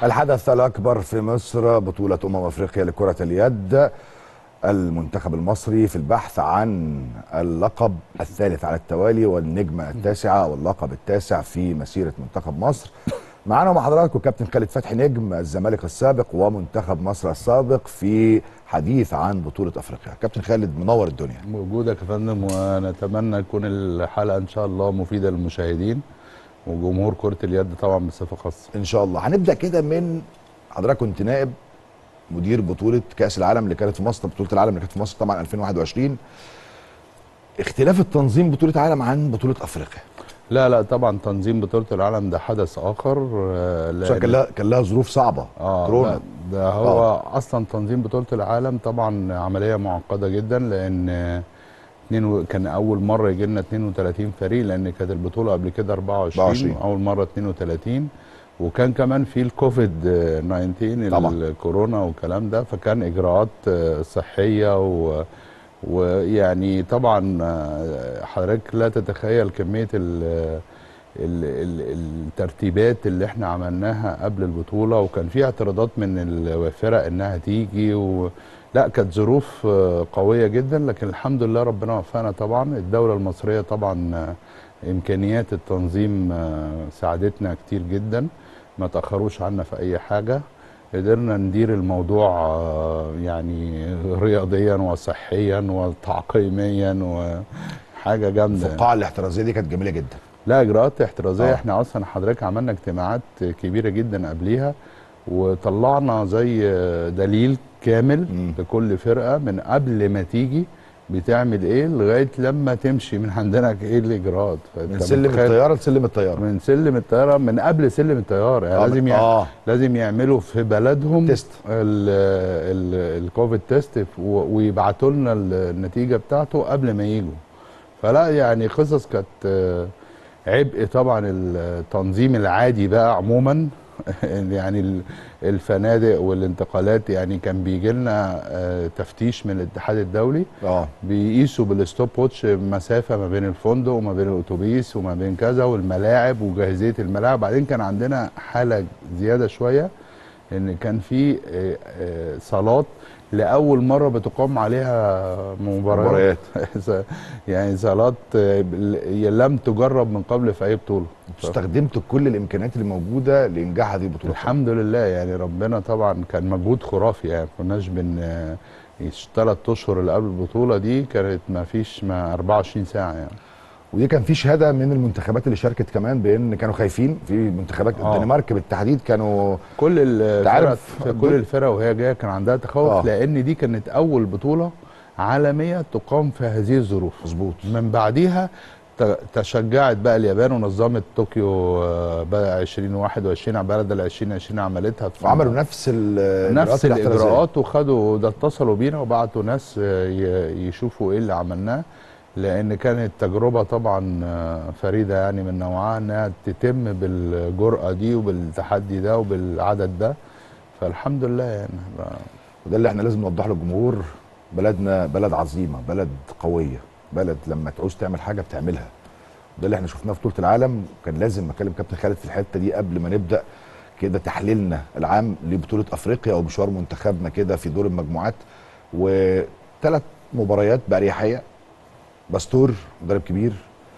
الحدث الأكبر في مصر بطولة أمم أفريقيا لكرة اليد المنتخب المصري في البحث عن اللقب الثالث على التوالي والنجمة التاسعة واللقب التاسع في مسيرة منتخب مصر معانا مع حضراتكم كابتن خالد فتحي نجم الزمالك السابق ومنتخب مصر السابق في حديث عن بطولة أفريقيا كابتن خالد منور الدنيا موجودك يا فندم ونتمنى تكون الحلقه ان شاء الله مفيده للمشاهدين وجمهور كره اليد طبعا بصفه خاصه ان شاء الله هنبدا كده من حضرتك كنت نائب مدير بطوله كاس العالم اللي كانت في مصر بطوله العالم اللي كانت في مصر طبعا 2021 اختلاف التنظيم بطوله عالم عن بطوله افريقيا لا لا طبعا تنظيم بطوله العالم ده حدث اخر آه، عشان كان لها كان لها ظروف صعبه اه كورونا لا، ده هو آه. اصلا تنظيم بطوله العالم طبعا عمليه معقده جدا لان آه، اتنين و- كان اول مره يجي لنا 32 فريق لان كانت البطوله قبل كده 24, 24. اول مره 32 وكان كمان في الكوفيد آه، 19 طبعا. الكورونا والكلام ده فكان اجراءات آه، صحيه و ويعني طبعا آه، حضرتك لا تتخيل كميه ال ال ال الترتيبات اللي احنا عملناها قبل البطوله وكان في اعتراضات من الفرق انها تيجي و لا كانت ظروف آه، قويه جدا لكن الحمد لله ربنا وفقنا طبعا الدوله المصريه طبعا آه، امكانيات التنظيم آه، ساعدتنا كتير جدا ما تاخروش عنا في اي حاجه قدرنا ندير الموضوع آه، يعني رياضيا وصحيا وتعقيميا وحاجه جامده الفقاعه الاحترازيه دي كانت جميله جدا لا اجراءات احترازيه آه. آه. احنا اصلا حضرتك عملنا اجتماعات كبيره جدا قبليها وطلعنا زي دليل كامل مم. لكل فرقه من قبل ما تيجي بتعمل ايه لغايه لما تمشي من عندنا ايه الاجراءات من فأنت سلم متخيل- الطياره لسلم الطياره من سلم الطياره من قبل سلم الطياره يعني آه، لازم من- يع... آه. لازم يعملوا في بلدهم تيست. ال- ال- الكوفيد تيست و- ويبعتوا لنا النتيجه بتاعته قبل ما يجوا فلا يعني قصص كانت آه، عبء طبعا التنظيم العادي بقى عموما يعني ال- الفنادق والانتقالات يعني كان بيجي لنا آه، تفتيش من الاتحاد الدولي اه بيقيسوا بالستوب ووتش مسافه ما بين الفندق وما بين الاتوبيس وما بين كذا والملاعب وجاهزيه الملاعب بعدين كان عندنا حاله زياده شويه ان كان في آه، آه، صالات لاول مره بتقام عليها مباريات يعني صالات آه، ل- لم تجرب من قبل في اي بطوله استخدمت كل الامكانيات اللي موجوده لانجاح هذه البطوله الحمد لله يعني ربنا طبعا كان مجهود خرافي يعني ما كناش بن ثلاث اشهر اللي قبل البطوله دي كانت ما فيش ما 24 ساعه يعني ودي كان في شهاده من المنتخبات اللي شاركت كمان بان كانوا خايفين في منتخبات آه. الدنمارك بالتحديد كانوا كل الفرق عارف في كل الفرق وهي جايه كان عندها تخوف آه. آه. لان دي كانت اول بطوله عالميه تقام في هذه الظروف مظبوط من بعديها ت- تشجعت بقى اليابان ونظمت طوكيو آه، بقى 2021 على بلد ال 2020 عملتها في وعملوا نفس ال- نفس الاحترازية. الاجراءات وخدوا ده اتصلوا بينا وبعتوا ناس آه، ي- يشوفوا ايه اللي عملناه لان كانت تجربه طبعا آه، فريده يعني من نوعها انها تتم بالجرأه دي وبالتحدي ده وبالعدد ده فالحمد لله يعني وده اللي احنا لازم نوضحه للجمهور بلدنا بلد عظيمه بلد قويه بلد لما تعوز تعمل حاجه بتعملها ده اللي احنا شفناه في بطوله العالم كان لازم اكلم كابتن خالد في الحته دي قبل ما نبدا كده تحليلنا العام لبطوله افريقيا او مشوار منتخبنا كده في دور المجموعات وثلاث مباريات باريحيه باستور مدرب كبير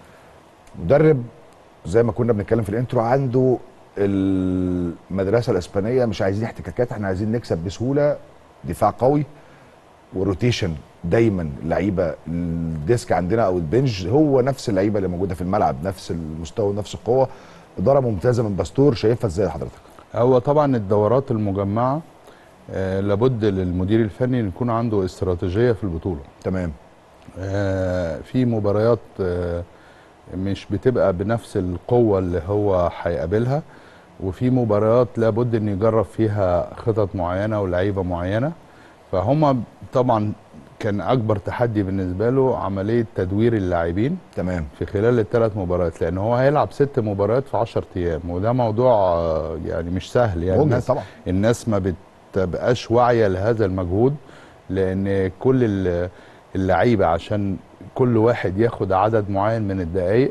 مدرب زي ما كنا بنتكلم في الانترو عنده المدرسه الاسبانيه مش عايزين احتكاكات احنا عايزين نكسب بسهوله دفاع قوي وروتيشن دايما اللعيبه الديسك عندنا او البنج هو نفس اللعيبه اللي موجوده في الملعب نفس المستوى نفس القوه اداره ممتازه من باستور شايفها ازاي حضرتك هو طبعا الدورات المجمعه آه لابد للمدير الفني ان يكون عنده استراتيجيه في البطوله تمام آه في مباريات آه مش بتبقى بنفس القوه اللي هو هيقابلها وفي مباريات لابد ان يجرب فيها خطط معينه ولعيبه معينه فهم طبعا كان اكبر تحدي بالنسبه له عمليه تدوير اللاعبين تمام في خلال الثلاث مباريات لان هو هيلعب ست مباريات في 10 ايام وده موضوع آه، يعني مش سهل يعني مجهد الناس طبعا. الناس ما بتبقاش واعيه لهذا المجهود لان كل ال- اللعيبه عشان كل واحد ياخد عدد معين من الدقائق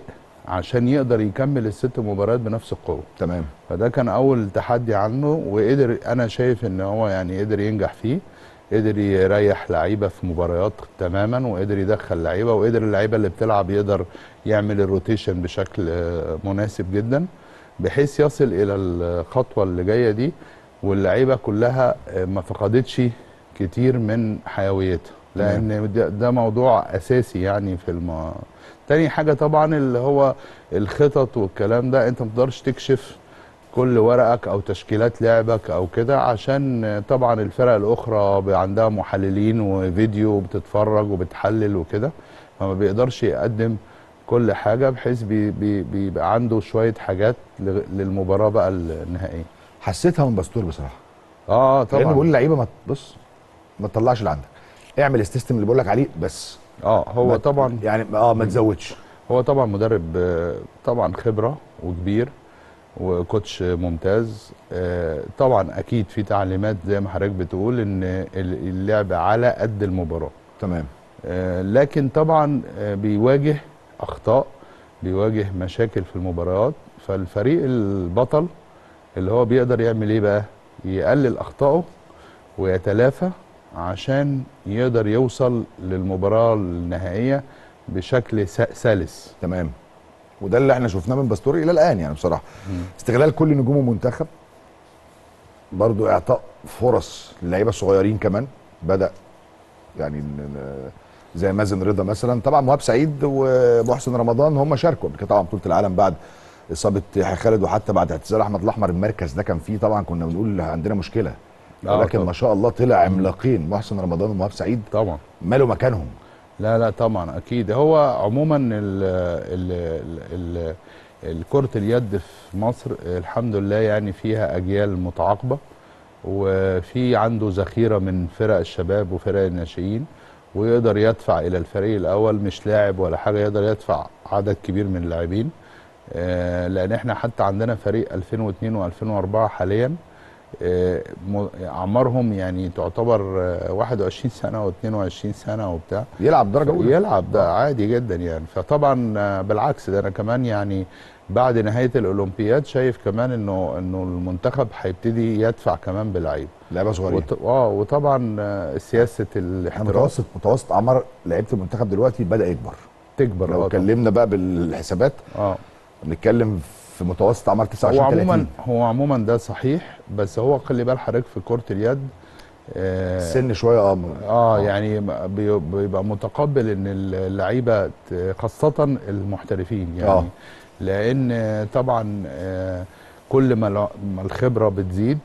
عشان يقدر يكمل الست مباريات بنفس القوه تمام فده كان اول تحدي عنه وقدر انا شايف ان هو يعني قدر ينجح فيه قدر يريح لعيبه في مباريات تماما وقدر يدخل لعيبه وقدر اللعيبه اللي بتلعب يقدر يعمل الروتيشن بشكل آه، مناسب جدا بحيث يصل الى الخطوه اللي جايه دي واللعيبه كلها آه، ما فقدتش كتير من حيويتها لان ده, ده موضوع اساسي يعني في الم... تاني حاجه طبعا اللي هو الخطط والكلام ده انت ما تقدرش تكشف كل ورقك او تشكيلات لعبك او كده عشان طبعا الفرق الاخرى بي- عندها محللين وفيديو بتتفرج وبتحلل وكده فما بيقدرش يقدم كل حاجه بحيث بي بي بيبقى عنده شويه حاجات لغ- للمباراه بقى النهائيه حسيتها من باستور بصراحه اه لان طبعا بقول للعيبه ما بص ما تطلعش اللي عندك اعمل السيستم اللي بقول لك عليه بس اه هو ما- طبعا يعني اه ما تزودش هو طبعا مدرب آه، طبعا خبره وكبير وكوتش ممتاز آه، طبعا اكيد في تعليمات زي ما حضرتك بتقول ان ال- اللعب على قد المباراه تمام آه، لكن طبعا آه، بيواجه اخطاء بيواجه مشاكل في المباريات فالفريق البطل اللي هو بيقدر يعمل ايه بقى يقلل اخطائه ويتلافى عشان يقدر يوصل للمباراه النهائيه بشكل س- سلس تمام وده اللي احنا شفناه من باستوري الى الان يعني بصراحه استغلال كل نجوم المنتخب برضو اعطاء فرص للعيبه الصغيرين كمان بدا يعني ن- ن- زي مازن رضا مثلا طبعا مهاب سعيد ومحسن رمضان هم شاركوا قبل كده طبعا بطوله العالم بعد اصابه يحيى خالد وحتى بعد اعتزال احمد الاحمر المركز ده كان فيه طبعا كنا بنقول عندنا مشكله آه ولكن طبعا. ما شاء الله طلع عملاقين محسن رمضان ومهاب سعيد طبعا مالوا مكانهم لا لا طبعا اكيد هو عموما ال ال ال ال كرة اليد في مصر الحمد لله يعني فيها اجيال متعاقبه وفي عنده ذخيره من فرق الشباب وفرق الناشئين ويقدر يدفع الى الفريق الاول مش لاعب ولا حاجه يقدر يدفع عدد كبير من اللاعبين آه، لان احنا حتى عندنا فريق 2002 و2004 حاليا آه، م- اعمارهم يعني تعتبر آه، 21 سنه و22 سنه وبتاع يلعب درجه اولى يلعب ده عادي جدا يعني فطبعا آه، بالعكس ده انا كمان يعني بعد نهايه الاولمبياد شايف كمان انه انه المنتخب هيبتدي يدفع كمان بلعيبه لعيبه صغيرين وط... اه وطبعا آه، سياسه احنا الاحتراف متوسط متوسط اعمار لعيبه المنتخب دلوقتي بدا يكبر تكبر لو آه طبعاً. اتكلمنا بقى بالحسابات اه بنتكلم في متوسط اعمار هو 29 عموما 30 هو عموما ده صحيح بس هو خلي بال حضرتك في كره اليد آه السن شويه اه اه يعني بي- بيبقى متقبل ان اللعيبه ت- خاصه المحترفين يعني آه. لان طبعا آه، كل ما الع- ما الخبره بتزيد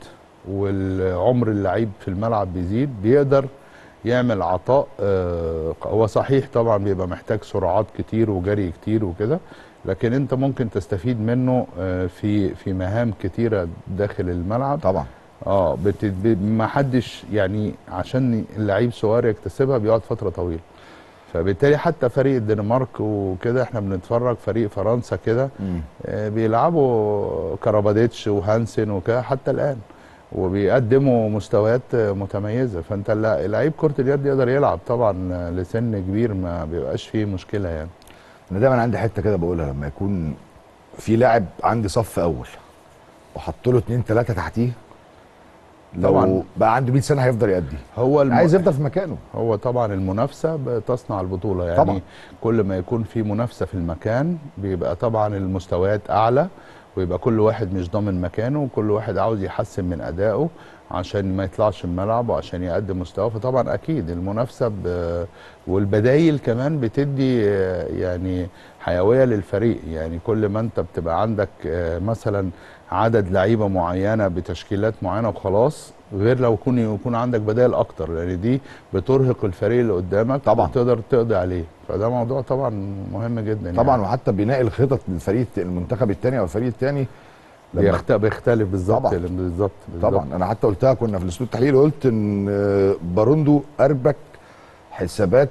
والعمر اللعيب في الملعب بيزيد بيقدر يعمل عطاء آه، هو صحيح طبعا بيبقى محتاج سرعات كتير وجري كتير وكده لكن انت ممكن تستفيد منه آه، في في مهام كتيره داخل الملعب طبعا اه بت... ب- ما حدش يعني عشان اللعيب صغير يكتسبها بيقعد فتره طويله فبالتالي حتى فريق الدنمارك وكده احنا بنتفرج فريق فرنسا كده آه بيلعبوا كراباديتش وهانسن وكده حتى الان وبيقدموا مستويات آه، متميزه فانت الل- لعيب كره اليد يقدر يلعب طبعا آه، لسن كبير ما بيبقاش فيه مشكله يعني انا دايما عندي حته كده بقولها لما يكون في لاعب عندي صف اول وحط له اتنين تلاته تحتيه لو طبعاً. بقى عنده 100 سنه هيفضل يأدي هو الم... عايز يفضل في مكانه هو طبعا المنافسه بتصنع البطوله يعني طبعاً. طبعا. كل ما يكون في منافسه في المكان بيبقى طبعا المستويات اعلى ويبقى كل واحد مش ضامن مكانه وكل واحد عاوز يحسن من ادائه عشان ما يطلعش الملعب وعشان يقدم مستواه فطبعا اكيد المنافسه ب... والبدايل كمان بتدي آه، يعني حيويه للفريق يعني كل ما انت بتبقى عندك آه، مثلا عدد لعيبه معينه بتشكيلات معينه وخلاص غير لو يكون يكون عندك بدائل اكتر لان دي بترهق الفريق اللي قدامك طبعاً. وتقدر تقضي عليه فده موضوع طبعا مهم جدا طبعا يعني. وحتى بناء الخطط للفريق المنتخب الثاني او الفريق الثاني بيخت... بيختلف بالظبط طبعاً. بالظبط طبعا بالظبط. انا حتى قلتها كنا في الاستوديو التحليلي قلت ان آه، باروندو اربك حسابات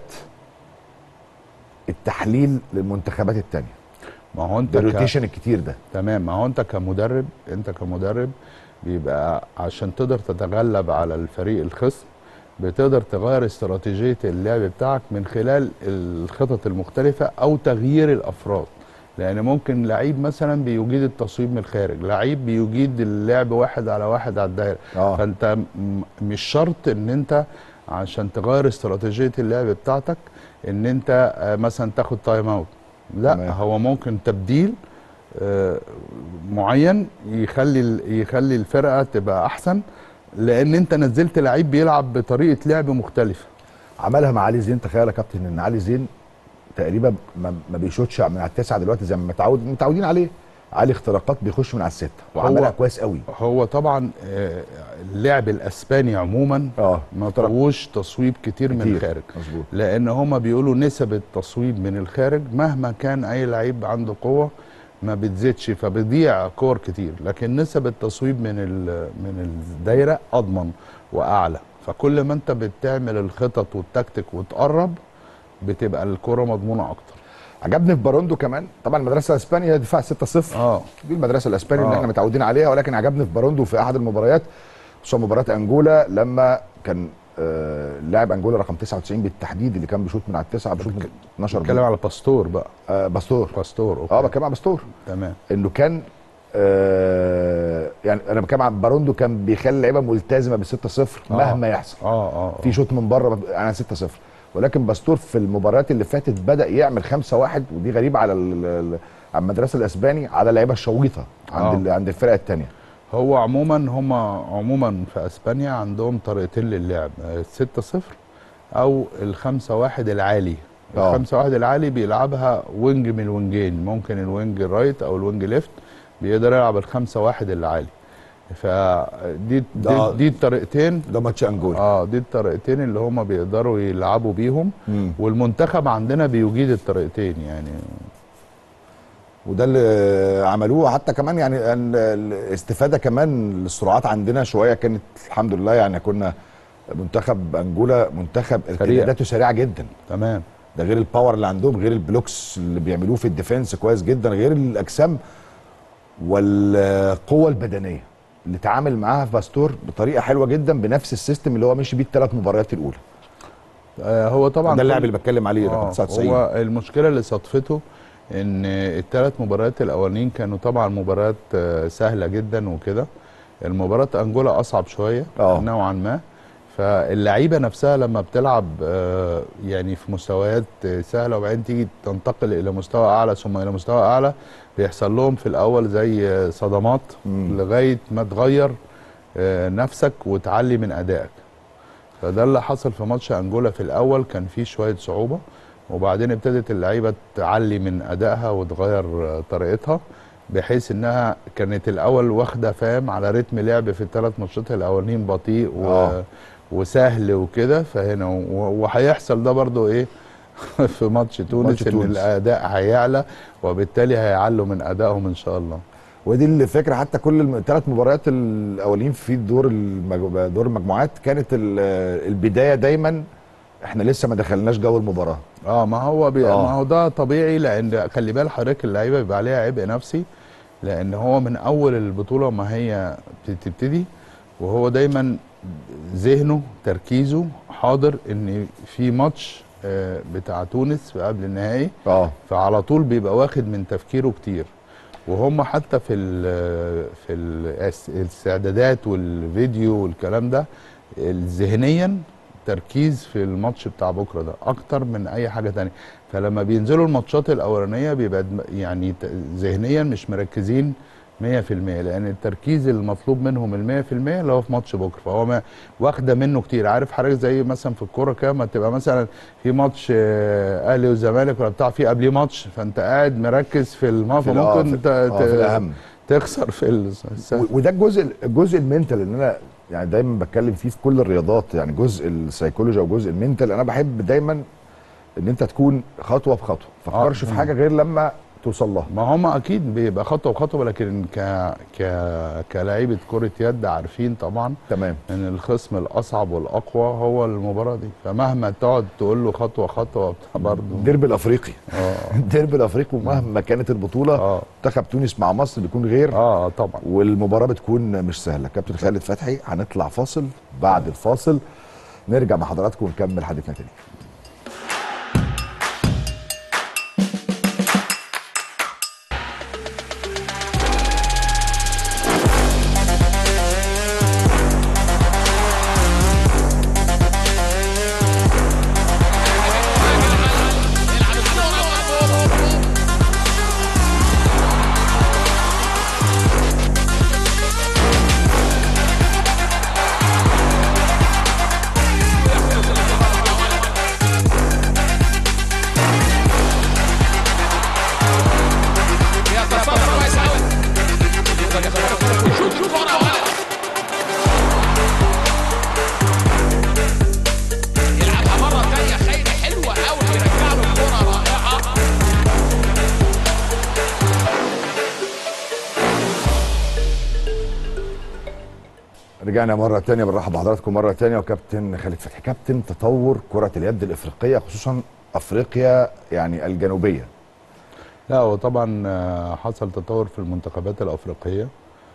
التحليل للمنتخبات الثانيه ما هو انت الروتيشن الكتير ده تمام ما هو انت كمدرب انت كمدرب بيبقى عشان تقدر تتغلب على الفريق الخصم بتقدر تغير استراتيجيه اللعب بتاعك من خلال الخطط المختلفه او تغيير الافراد لان ممكن لعيب مثلا بيجيد التصويب من الخارج لعيب بيجيد اللعب واحد على واحد على الدايره آه. فانت م- مش شرط ان انت عشان تغير استراتيجيه اللعب بتاعتك ان انت آه، مثلا تاخد تايم اوت لا تمام. هو ممكن تبديل آه، معين يخلي ال- يخلي الفرقه تبقى احسن لان انت نزلت لعيب بيلعب بطريقه لعب مختلفه عملها مع علي زين تخيل يا كابتن ان علي زين تقريبا ما, ما بيشوتش من على التسعه دلوقتي زي ما متعود متعودين عليه علي اختراقات بيخش من على السته وعملها كويس قوي هو طبعا آه، اللعب الاسباني عموما اه ما فيهوش تصويب كتير, من كتير. الخارج مظبوط لان هما بيقولوا نسب التصويب من الخارج مهما كان اي لعيب عنده قوه ما بتزيدش فبيضيع كور كتير لكن نسب التصويب من ال- من الدايره اضمن واعلى فكل ما انت بتعمل الخطط والتكتيك وتقرب بتبقى الكره مضمونه اكتر عجبني في باروندو كمان طبعا المدرسه الاسبانيه دفاع 6-0 اه دي المدرسه الاسبانيه اللي آه. احنا متعودين عليها ولكن عجبني في باروندو في احد المباريات خصوصا مباراه انجولا لما كان آه لاعب انجولا رقم 99 بالتحديد اللي كان بيشوط من على التسعه بيشوط من 12 بتكلم على باستور بقى آه باستور باستور أوكي. اه بتكلم على باستور تمام انه كان آه يعني انا بتكلم عن باروندو كان بيخلي اللعيبه ملتزمه ب 6-0 آه. مهما يحصل اه اه في شوط من بره انا 6-0 ولكن باستور في المباريات اللي فاتت بدا يعمل 5-1 ودي غريبه على ال- ال- على المدرسه الاسباني على اللعيبه الشويطه عند آه. ال- عند الفرق الثانيه هو عموما هم عموما في اسبانيا عندهم طريقتين للعب الستة صفر او الخمسة واحد العالي آه. الخمسة واحد العالي بيلعبها وينج من الوينجين ممكن الوينج الرايت او الوينج ليفت بيقدر يلعب الخمسة واحد اللي عالي فدي دي, ده- دي الطريقتين ده ماتش انجولا اه دي الطريقتين اللي هم بيقدروا يلعبوا بيهم والمنتخب عندنا بيجيد الطريقتين يعني وده اللي عملوه حتى كمان يعني ال- الاستفاده كمان السرعات عندنا شويه كانت الحمد لله يعني كنا منتخب انجولا منتخب ارتداداته سريعه جدا تمام ده غير الباور اللي عندهم غير البلوكس اللي بيعملوه في الديفنس كويس جدا غير الاجسام والقوه البدنيه اللي اتعامل معاها في باستور بطريقه حلوه جدا بنفس السيستم اللي هو مشي بيه الثلاث مباريات الاولى آه هو طبعا ده اللاعب كل- اللي بتكلم عليه رقم آه 99 هو المشكله اللي صدفته ان الثلاث مباريات الاولانيين كانوا طبعا مباريات آه، سهله جدا وكده المباراه انجولا اصعب شويه آه. نوعا ما فاللعيبه نفسها لما بتلعب آه، يعني في مستويات آه، سهله وبعدين تيجي تنتقل الى مستوى اعلى ثم الى مستوى اعلى بيحصل لهم في الاول زي آه، صدمات لغايه ما تغير آه، نفسك وتعلي من ادائك فده اللي حصل في ماتش انجولا في الاول كان فيه شويه صعوبه وبعدين ابتدت اللعيبه تعلي من ادائها وتغير آه، طريقتها بحيث انها كانت الاول واخده فاهم على رتم لعب في الثلاث ماتشات الاولانيين بطيء و... آه. وسهل وكده فهنا و- وهيحصل ده برضو ايه في ماتش تونس ماتش ان تونس. الاداء هيعلى وبالتالي هيعلوا من ادائهم ان شاء الله ودي الفكره حتى كل الثلاث مباريات الاولين في دور المج... دور المجموعات كانت ال- البدايه دايما احنا لسه ما دخلناش جو المباراه اه ما هو بي... آه. ما هو ده طبيعي لان خلي بال حضرتك اللعيبه بيبقى عليها عبء نفسي لان هو من اول البطوله ما هي بتبتدي وهو دايما ذهنه تركيزه حاضر ان في ماتش آه، بتاع تونس قبل النهائي اه فعلى طول بيبقى واخد من تفكيره كتير وهم حتى في ال في الاس- الاستعدادات والفيديو والكلام ده ذهنيا تركيز في الماتش بتاع بكره ده اكتر من اي حاجه تانية فلما بينزلوا الماتشات الاولانيه بيبقى دم- يعني ت- ذهنيا مش مركزين 100% لان التركيز المطلوب منهم ال 100% اللي هو في ماتش بكره فهو ما واخده منه كتير عارف حضرتك زي مثلا في الكوره كده ما تبقى مثلا في ماتش آه، اهلي والزمالك ولا بتاع في قبليه ماتش فانت قاعد مركز في الماتش في ال- آه، فممكن في- ت- آه، في ت- الأهم. تخسر في السهل. و- وده الجزء الجزء المنتال ان انا يعني دايما بتكلم فيه في كل الرياضات يعني جزء السيكولوجي او جزء المنتال انا بحب دايما ان انت تكون خطوه بخطوه ما تفكرش آه. في حاجه غير لما توصل لها ما هم اكيد بيبقى خطوه بخطوه لكن ك ك كلاعيبه كره يد عارفين طبعا تمام ان الخصم الاصعب والاقوى هو المباراه دي فمهما تقعد تقول له خطوه خطوه برضه الديربي الافريقي اه الديربي الافريقي ومهما كانت البطوله منتخب تونس مع مصر بيكون غير اه طبعا والمباراه بتكون مش سهله كابتن خالد فتحي هنطلع فاصل بعد الفاصل نرجع مع حضراتكم ونكمل حديثنا تاني رجعنا مرة تانية بنرحب بحضراتكم مرة تانية وكابتن خالد فتحي كابتن تطور كرة اليد الإفريقية خصوصا أفريقيا يعني الجنوبية لا هو طبعا آه، حصل تطور في المنتخبات الافريقيه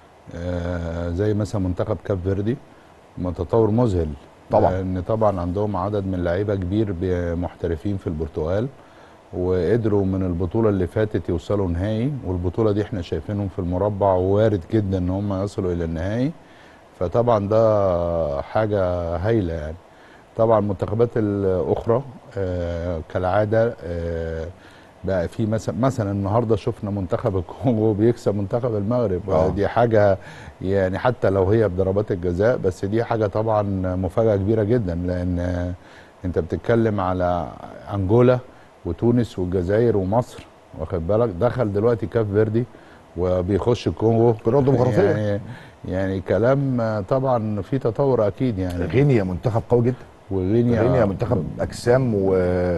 آه، زي مثلا منتخب كاب فيردي م- تطور مذهل طبعاً. لان طبعا عندهم عدد من لعيبه كبير ب- محترفين في البرتغال وقدروا من البطوله اللي فاتت يوصلوا نهائي والبطوله دي احنا شايفينهم في المربع ووارد جدا ان هم يصلوا الى النهائي فطبعا ده حاجه هايله يعني طبعا المنتخبات الاخرى آه، كالعاده آه، بقى في مثلا مثلا النهارده شفنا منتخب الكونغو بيكسب منتخب المغرب آه. دي حاجه يعني حتى لو هي بضربات الجزاء بس دي حاجه طبعا مفاجاه كبيره جدا لان آه، انت بتتكلم على انجولا وتونس والجزائر ومصر واخد بالك دخل دلوقتي كاف فيردي وبيخش الكونغو كلهم ديمقراطية. يعني يعني كلام آه، طبعا في تطور اكيد يعني غينيا منتخب قوي جدا وغينيا غينيا منتخب أجسام و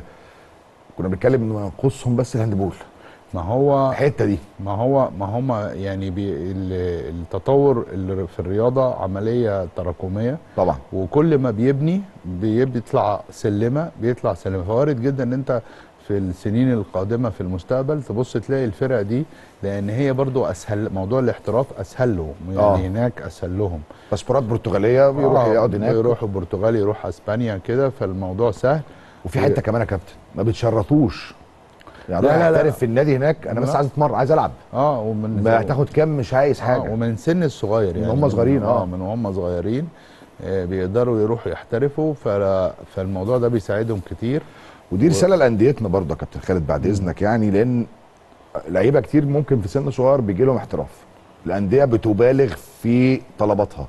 كنا بنتكلم إنه ينقصهم بس الهاندبول ما هو الحتة دي ما هو ما هم يعني بي ال- التطور اللي في الرياضه عمليه تراكميه طبعا وكل ما بيبني بي- بيطلع سلمه بيطلع سلمه فوارد جدا ان انت في السنين القادمه في المستقبل تبص تلاقي الفرق دي لان هي برضو اسهل موضوع الاحتراف اسهل لهم يعني آه. هناك اسهل لهم باسبورات برتغالية بيروح آه، يقعد هناك بيروح البرتغال يروح اسبانيا كده فالموضوع سهل وفي حتة كمان يا كابتن ما بتشرطوش يعني لا، رايح لا، لا. احترف في النادي هناك انا بس لا. عايز اتمرن عايز العب اه ومن ما هتاخد كام مش عايز حاجه آه ومن سن الصغير من يعني هم صغيرين، آه. اه من هم صغيرين آه بيقدروا يروحوا يحترفوا فلا- فالموضوع ده بيساعدهم كتير ودي رساله لانديتنا برضه يا كابتن خالد بعد اذنك يعني لان لعيبه كتير ممكن في سن صغير بيجي لهم احتراف الانديه بتبالغ في طلباتها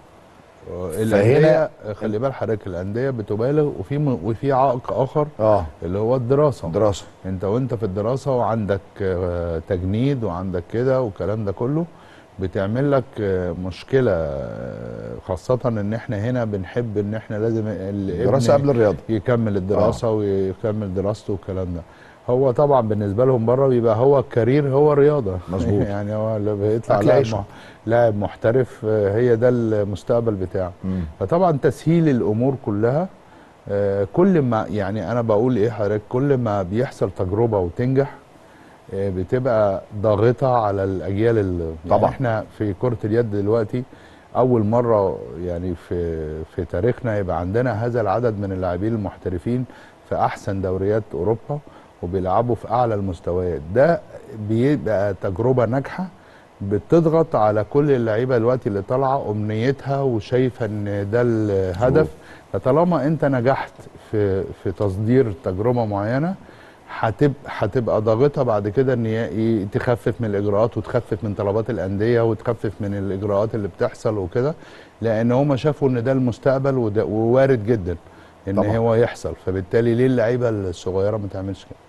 الانديه خلي بال حضرتك الانديه بتبالغ وفي م- وفي عائق اخر اه اللي هو الدراسه دراسه انت وانت في الدراسه وعندك آه، تجنيد وعندك كده والكلام ده كله بتعمل لك آه، مشكله آه، خاصه ان احنا هنا بنحب ان احنا لازم الابن دراسة قبل الرياضة. يكمل الدراسه آه. ويكمل دراسته والكلام ده هو طبعا بالنسبه لهم بره بيبقى هو الكارير هو الرياضه مظبوط. يعني هو اللي بيطلع أكل لاعب عيشه. مح- لاعب محترف آه، هي ده المستقبل بتاعه مم. فطبعا تسهيل الامور كلها آه، كل ما يعني انا بقول ايه حضرتك كل ما بيحصل تجربه وتنجح آه، بتبقى ضاغطه على الاجيال اللي طبعاً. يعني احنا في كره اليد دلوقتي اول مره يعني في في تاريخنا يبقى عندنا هذا العدد من اللاعبين المحترفين في احسن دوريات اوروبا وبيلعبوا في اعلى المستويات ده بيبقى تجربه ناجحه بتضغط على كل اللعيبه دلوقتي اللي طالعه امنيتها وشايفه ان ده الهدف فطالما انت نجحت في في تصدير تجربه معينه هتبقى هتبقى ضاغطها بعد كده ان هي تخفف من الاجراءات وتخفف من طلبات الانديه وتخفف من الاجراءات اللي بتحصل وكده لان هم شافوا ان ده المستقبل وده ووارد جدا ان طبعاً. هو يحصل فبالتالي ليه اللعيبه الصغيره ما تعملش كده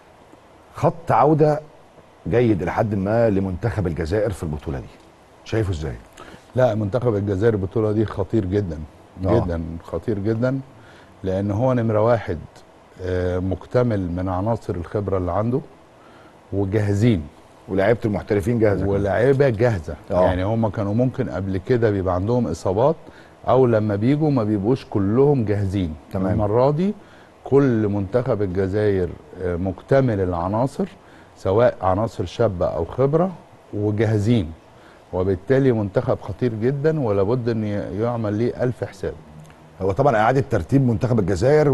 خط عوده جيد الى حد ما لمنتخب الجزائر في البطوله دي شايفه ازاي لا منتخب الجزائر البطوله دي خطير جدا آه. جدا خطير جدا لان هو نمره واحد آه، مكتمل من عناصر الخبره اللي عنده وجاهزين ولاعيبه المحترفين جاهزه ولاعيبه جاهزه آه. يعني هم كانوا ممكن قبل كده بيبقى عندهم اصابات او لما بيجوا ما بيبقوش كلهم جاهزين تمام. المره دي كل منتخب الجزائر آه، مكتمل العناصر سواء عناصر شابه او خبره وجاهزين وبالتالي منتخب خطير جدا ولابد ان ي- يعمل ليه ألف حساب هو طبعا اعاده ترتيب منتخب الجزائر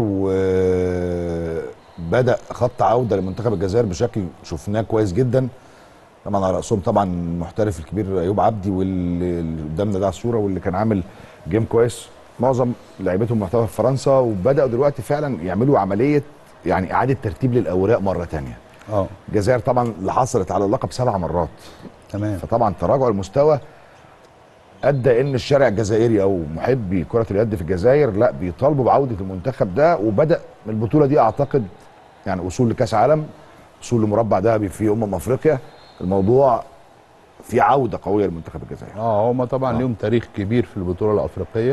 وبدا خط عوده لمنتخب الجزائر بشكل شفناه كويس جدا طبعا على راسهم طبعا المحترف الكبير ايوب عبدي واللي اللي قدامنا ده على الصوره واللي كان عامل جيم كويس معظم لعيبتهم محترفه في فرنسا وبداوا دلوقتي فعلا يعملوا عمليه يعني اعاده ترتيب للاوراق مره تانية اه الجزائر طبعا اللي حصلت على اللقب سبع مرات تمام فطبعا تراجع المستوى ادى ان الشارع الجزائري او محبي كره اليد في الجزائر لا بيطالبوا بعوده المنتخب ده وبدا البطوله دي اعتقد يعني وصول لكاس عالم وصول لمربع ذهبي في امم افريقيا الموضوع في عوده قويه لمنتخب الجزائر اه هم طبعا ليهم تاريخ كبير في البطوله الافريقيه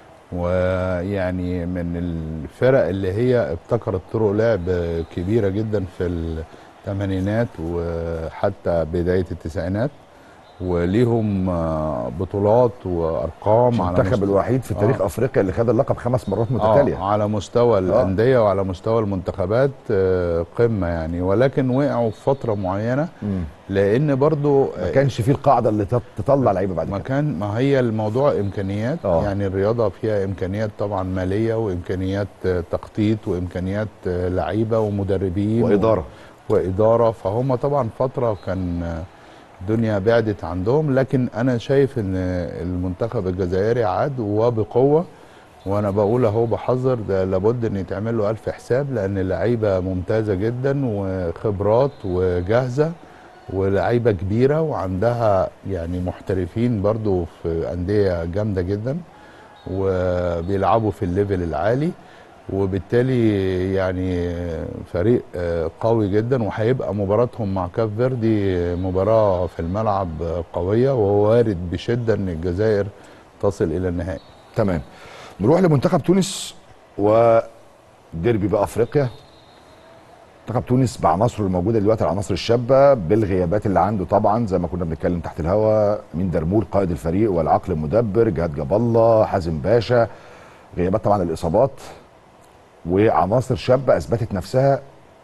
ويعني من الفرق اللي هي ابتكرت طرق لعب كبيره جدا في الثمانينات وحتى بدايه التسعينات وليهم آه، بطولات وارقام على المنتخب مستوى- الوحيد في تاريخ آه. افريقيا اللي خد اللقب خمس مرات متتاليه آه على مستوى الانديه وعلى مستوى المنتخبات آه قمه يعني ولكن وقعوا في فتره معينه مم. لان برضو ما كانش فيه القاعده اللي تط- تطلع لعيبه بعد ما كده كان ما هي الموضوع امكانيات آه. يعني الرياضه فيها امكانيات طبعا ماليه وامكانيات آه، تخطيط وامكانيات آه، لعيبه ومدربين وإدارة. و... واداره فهم طبعا فتره كان آه، الدنيا بعدت عندهم لكن انا شايف ان المنتخب الجزائري عاد وبقوه وانا بقول اهو بحذر ده لابد ان يتعمل له الف حساب لان اللعيبه ممتازه جدا وخبرات وجاهزه ولعيبه كبيره وعندها يعني محترفين برضو في انديه جامده جدا وبيلعبوا في الليفل العالي وبالتالي يعني فريق آه، قوي جدا وهيبقى مباراتهم مع كاف فيردي مباراه في الملعب قويه ووارد بشده ان الجزائر تصل الى النهائي تمام نروح لمنتخب تونس وديربي بقى افريقيا منتخب تونس بعناصره الموجوده دلوقتي العناصر الشابه بالغيابات اللي عنده طبعا زي ما كنا بنتكلم تحت الهواء مين درمول قائد الفريق والعقل المدبر جهاد جاب الله حازم باشا غيابات طبعا الاصابات وعناصر شابه اثبتت نفسها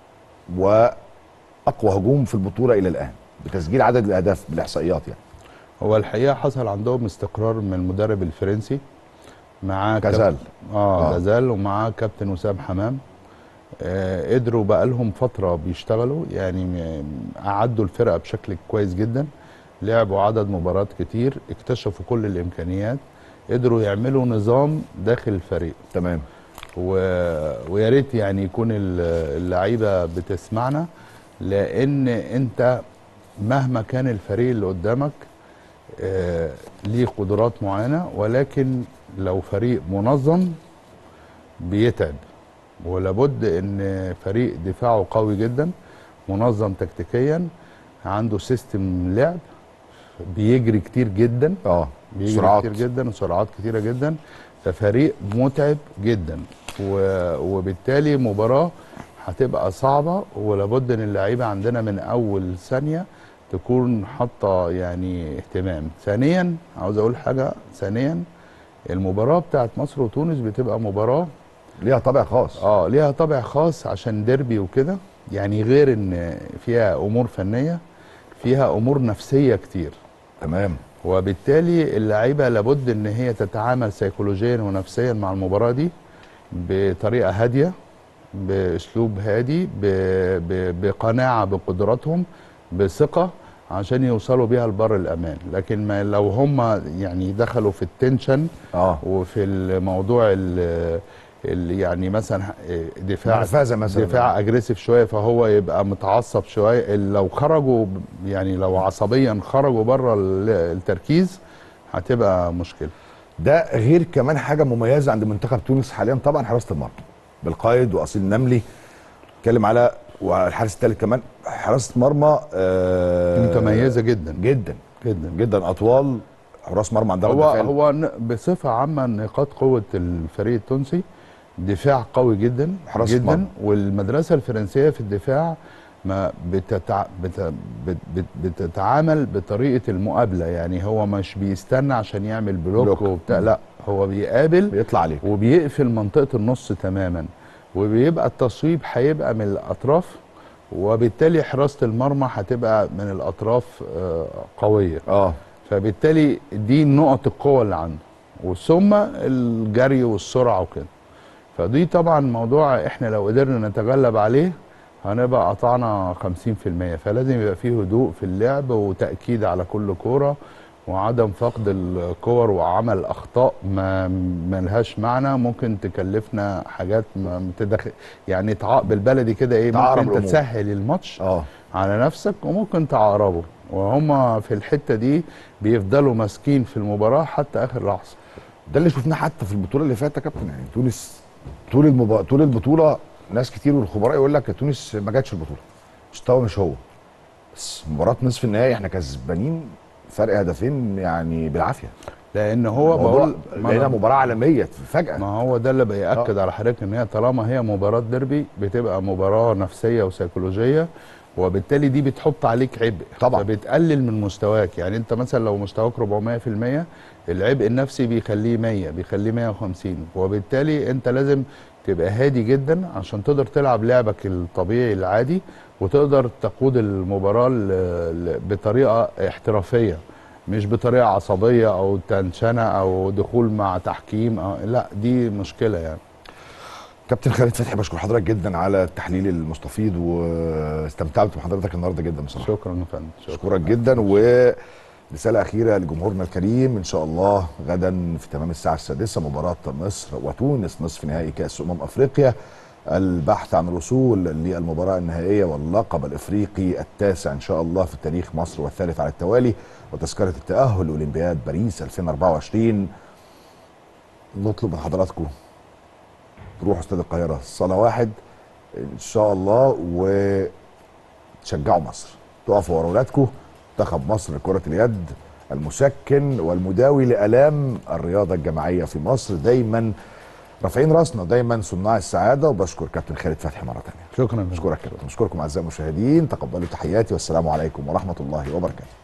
واقوى هجوم في البطوله الى الان بتسجيل عدد الاهداف بالاحصائيات يعني هو الحقيقه حصل عندهم استقرار من المدرب الفرنسي مع كاب- غزال. اه, آه. غزال ومعاه كابتن وسام حمام آه قدروا بقى لهم فتره بيشتغلوا يعني م- اعدوا الفرقه بشكل كويس جدا لعبوا عدد مباريات كتير اكتشفوا كل الامكانيات قدروا يعملوا نظام داخل الفريق تمام و... ويا ريت يعني يكون ال- اللعيبه بتسمعنا لان انت مهما كان الفريق اللي قدامك آه ليه قدرات معينه ولكن لو فريق منظم بيتعب ولابد ان فريق دفاعه قوي جدا منظم تكتيكيا عنده سيستم لعب بيجري كتير جدا اه بيجري سرعات. كتير جدا وسرعات كتيره جدا ففريق متعب جدا و... وبالتالي مباراه هتبقى صعبه ولابد ان اللعيبه عندنا من اول ثانيه تكون حاطه يعني اهتمام ثانيا عاوز اقول حاجه ثانيا المباراه بتاعت مصر وتونس بتبقى مباراه ليها طابع خاص اه ليها طابع خاص عشان ديربي وكده يعني غير ان فيها امور فنيه فيها امور نفسيه كتير تمام وبالتالي اللعيبه لابد ان هي تتعامل سيكولوجيا ونفسيا مع المباراه دي بطريقه هاديه باسلوب هادي ب... ب... بقناعه بقدراتهم بثقه عشان يوصلوا بيها لبر الامان لكن ما لو هم يعني دخلوا في التنشن اه وفي الموضوع ال ال- يعني مثلا دفاع نرفزة مثلا. دفاع اجريسيف شويه فهو يبقى متعصب شويه لو خرجوا ب- يعني لو عصبيا خرجوا بره ال- التركيز هتبقى مشكله ده غير كمان حاجه مميزه عند منتخب تونس حاليا طبعا حراسه المرمى بالقائد واصيل نملي اتكلم على والحارس الثالث كمان حراسه مرمى آه متميزه جدا جدا جدا جدا اطوال حراس مرمى عندها هو رد فعل. هو ن- بصفه عامه نقاط قوه الفريق التونسي دفاع قوي جدا حراسة جدا مرمى. والمدرسه الفرنسيه في الدفاع ما بتتع... بت... بت... بت... بتتعامل بطريقه المقابله يعني هو مش بيستنى عشان يعمل بلوك, بلوك. وبتاع لا هو بيقابل بيطلع عليك وبيقفل منطقه النص تماما وبيبقى التصويب هيبقى من الاطراف وبالتالي حراسه المرمى هتبقى من الاطراف آه، قويه اه فبالتالي دي نقط القوه اللي عنده وثم الجري والسرعه وكده فدي طبعا موضوع احنا لو قدرنا نتغلب عليه هنبقى قطعنا 50% فلازم يبقى فيه هدوء في اللعب وتأكيد على كل كورة وعدم فقد الكور وعمل أخطاء ما ملهاش معنى ممكن تكلفنا حاجات ما تدخل يعني تع... بالبلدي كده ايه تعقرب ممكن الأمور. تسهل الماتش اه على نفسك وممكن تعقربه وهم في الحتة دي بيفضلوا ماسكين في المباراة حتى آخر لحظة ده اللي شفناه حتى في البطوله اللي فاتت يا كابتن يعني تونس طول المبا... طول البطوله ناس كتير والخبراء يقول لك تونس ما جاتش البطوله مستوى مش هو بس مباراه نصف النهائي احنا كسبانين فرق هدفين يعني بالعافيه لان هو موضوع- بقول ما لقينا أنا- مباراه عالميه فجاه ما هو ده اللي بيأكد على حضرتك ان هي طالما هي مباراة ديربي بتبقى مباراة نفسية وسيكولوجية وبالتالي دي بتحط عليك عبء طبعا. فبتقلل من مستواك يعني انت مثلا لو مستواك 400% العبء النفسي بيخليه 100 بيخليه 150 وبالتالي انت لازم تبقى هادي جدا عشان تقدر تلعب لعبك الطبيعي العادي وتقدر تقود المباراة ل- ل- بطريقة احترافية مش بطريقة عصبية او تنشنة او دخول مع تحكيم أو لا دي مشكلة يعني كابتن خالد فتحي بشكر حضرتك جدا على التحليل المستفيض واستمتعت بحضرتك النهارده جدا بصراحه شكرا يا فندم اشكرك جدا ورساله اخيره لجمهورنا الكريم ان شاء الله غدا في تمام الساعه السادسه مباراه مصر وتونس نصف نهائي كاس امم افريقيا البحث عن الوصول للمباراه النهائيه واللقب الافريقي التاسع ان شاء الله في تاريخ مصر والثالث على التوالي وتذكره التاهل لاولمبياد باريس 2024 نطلب من حضراتكم تروحوا استاد القاهره صاله واحد ان شاء الله وتشجعوا مصر تقفوا ورا اولادكم منتخب مصر لكره اليد المسكن والمداوي لالام الرياضه الجماعيه في مصر دايما رافعين راسنا دايما صناع السعاده وبشكر كابتن خالد فتحي مره ثانيه شكرا بشكرك كابتن بشكركم اعزائي المشاهدين تقبلوا تحياتي والسلام عليكم ورحمه الله وبركاته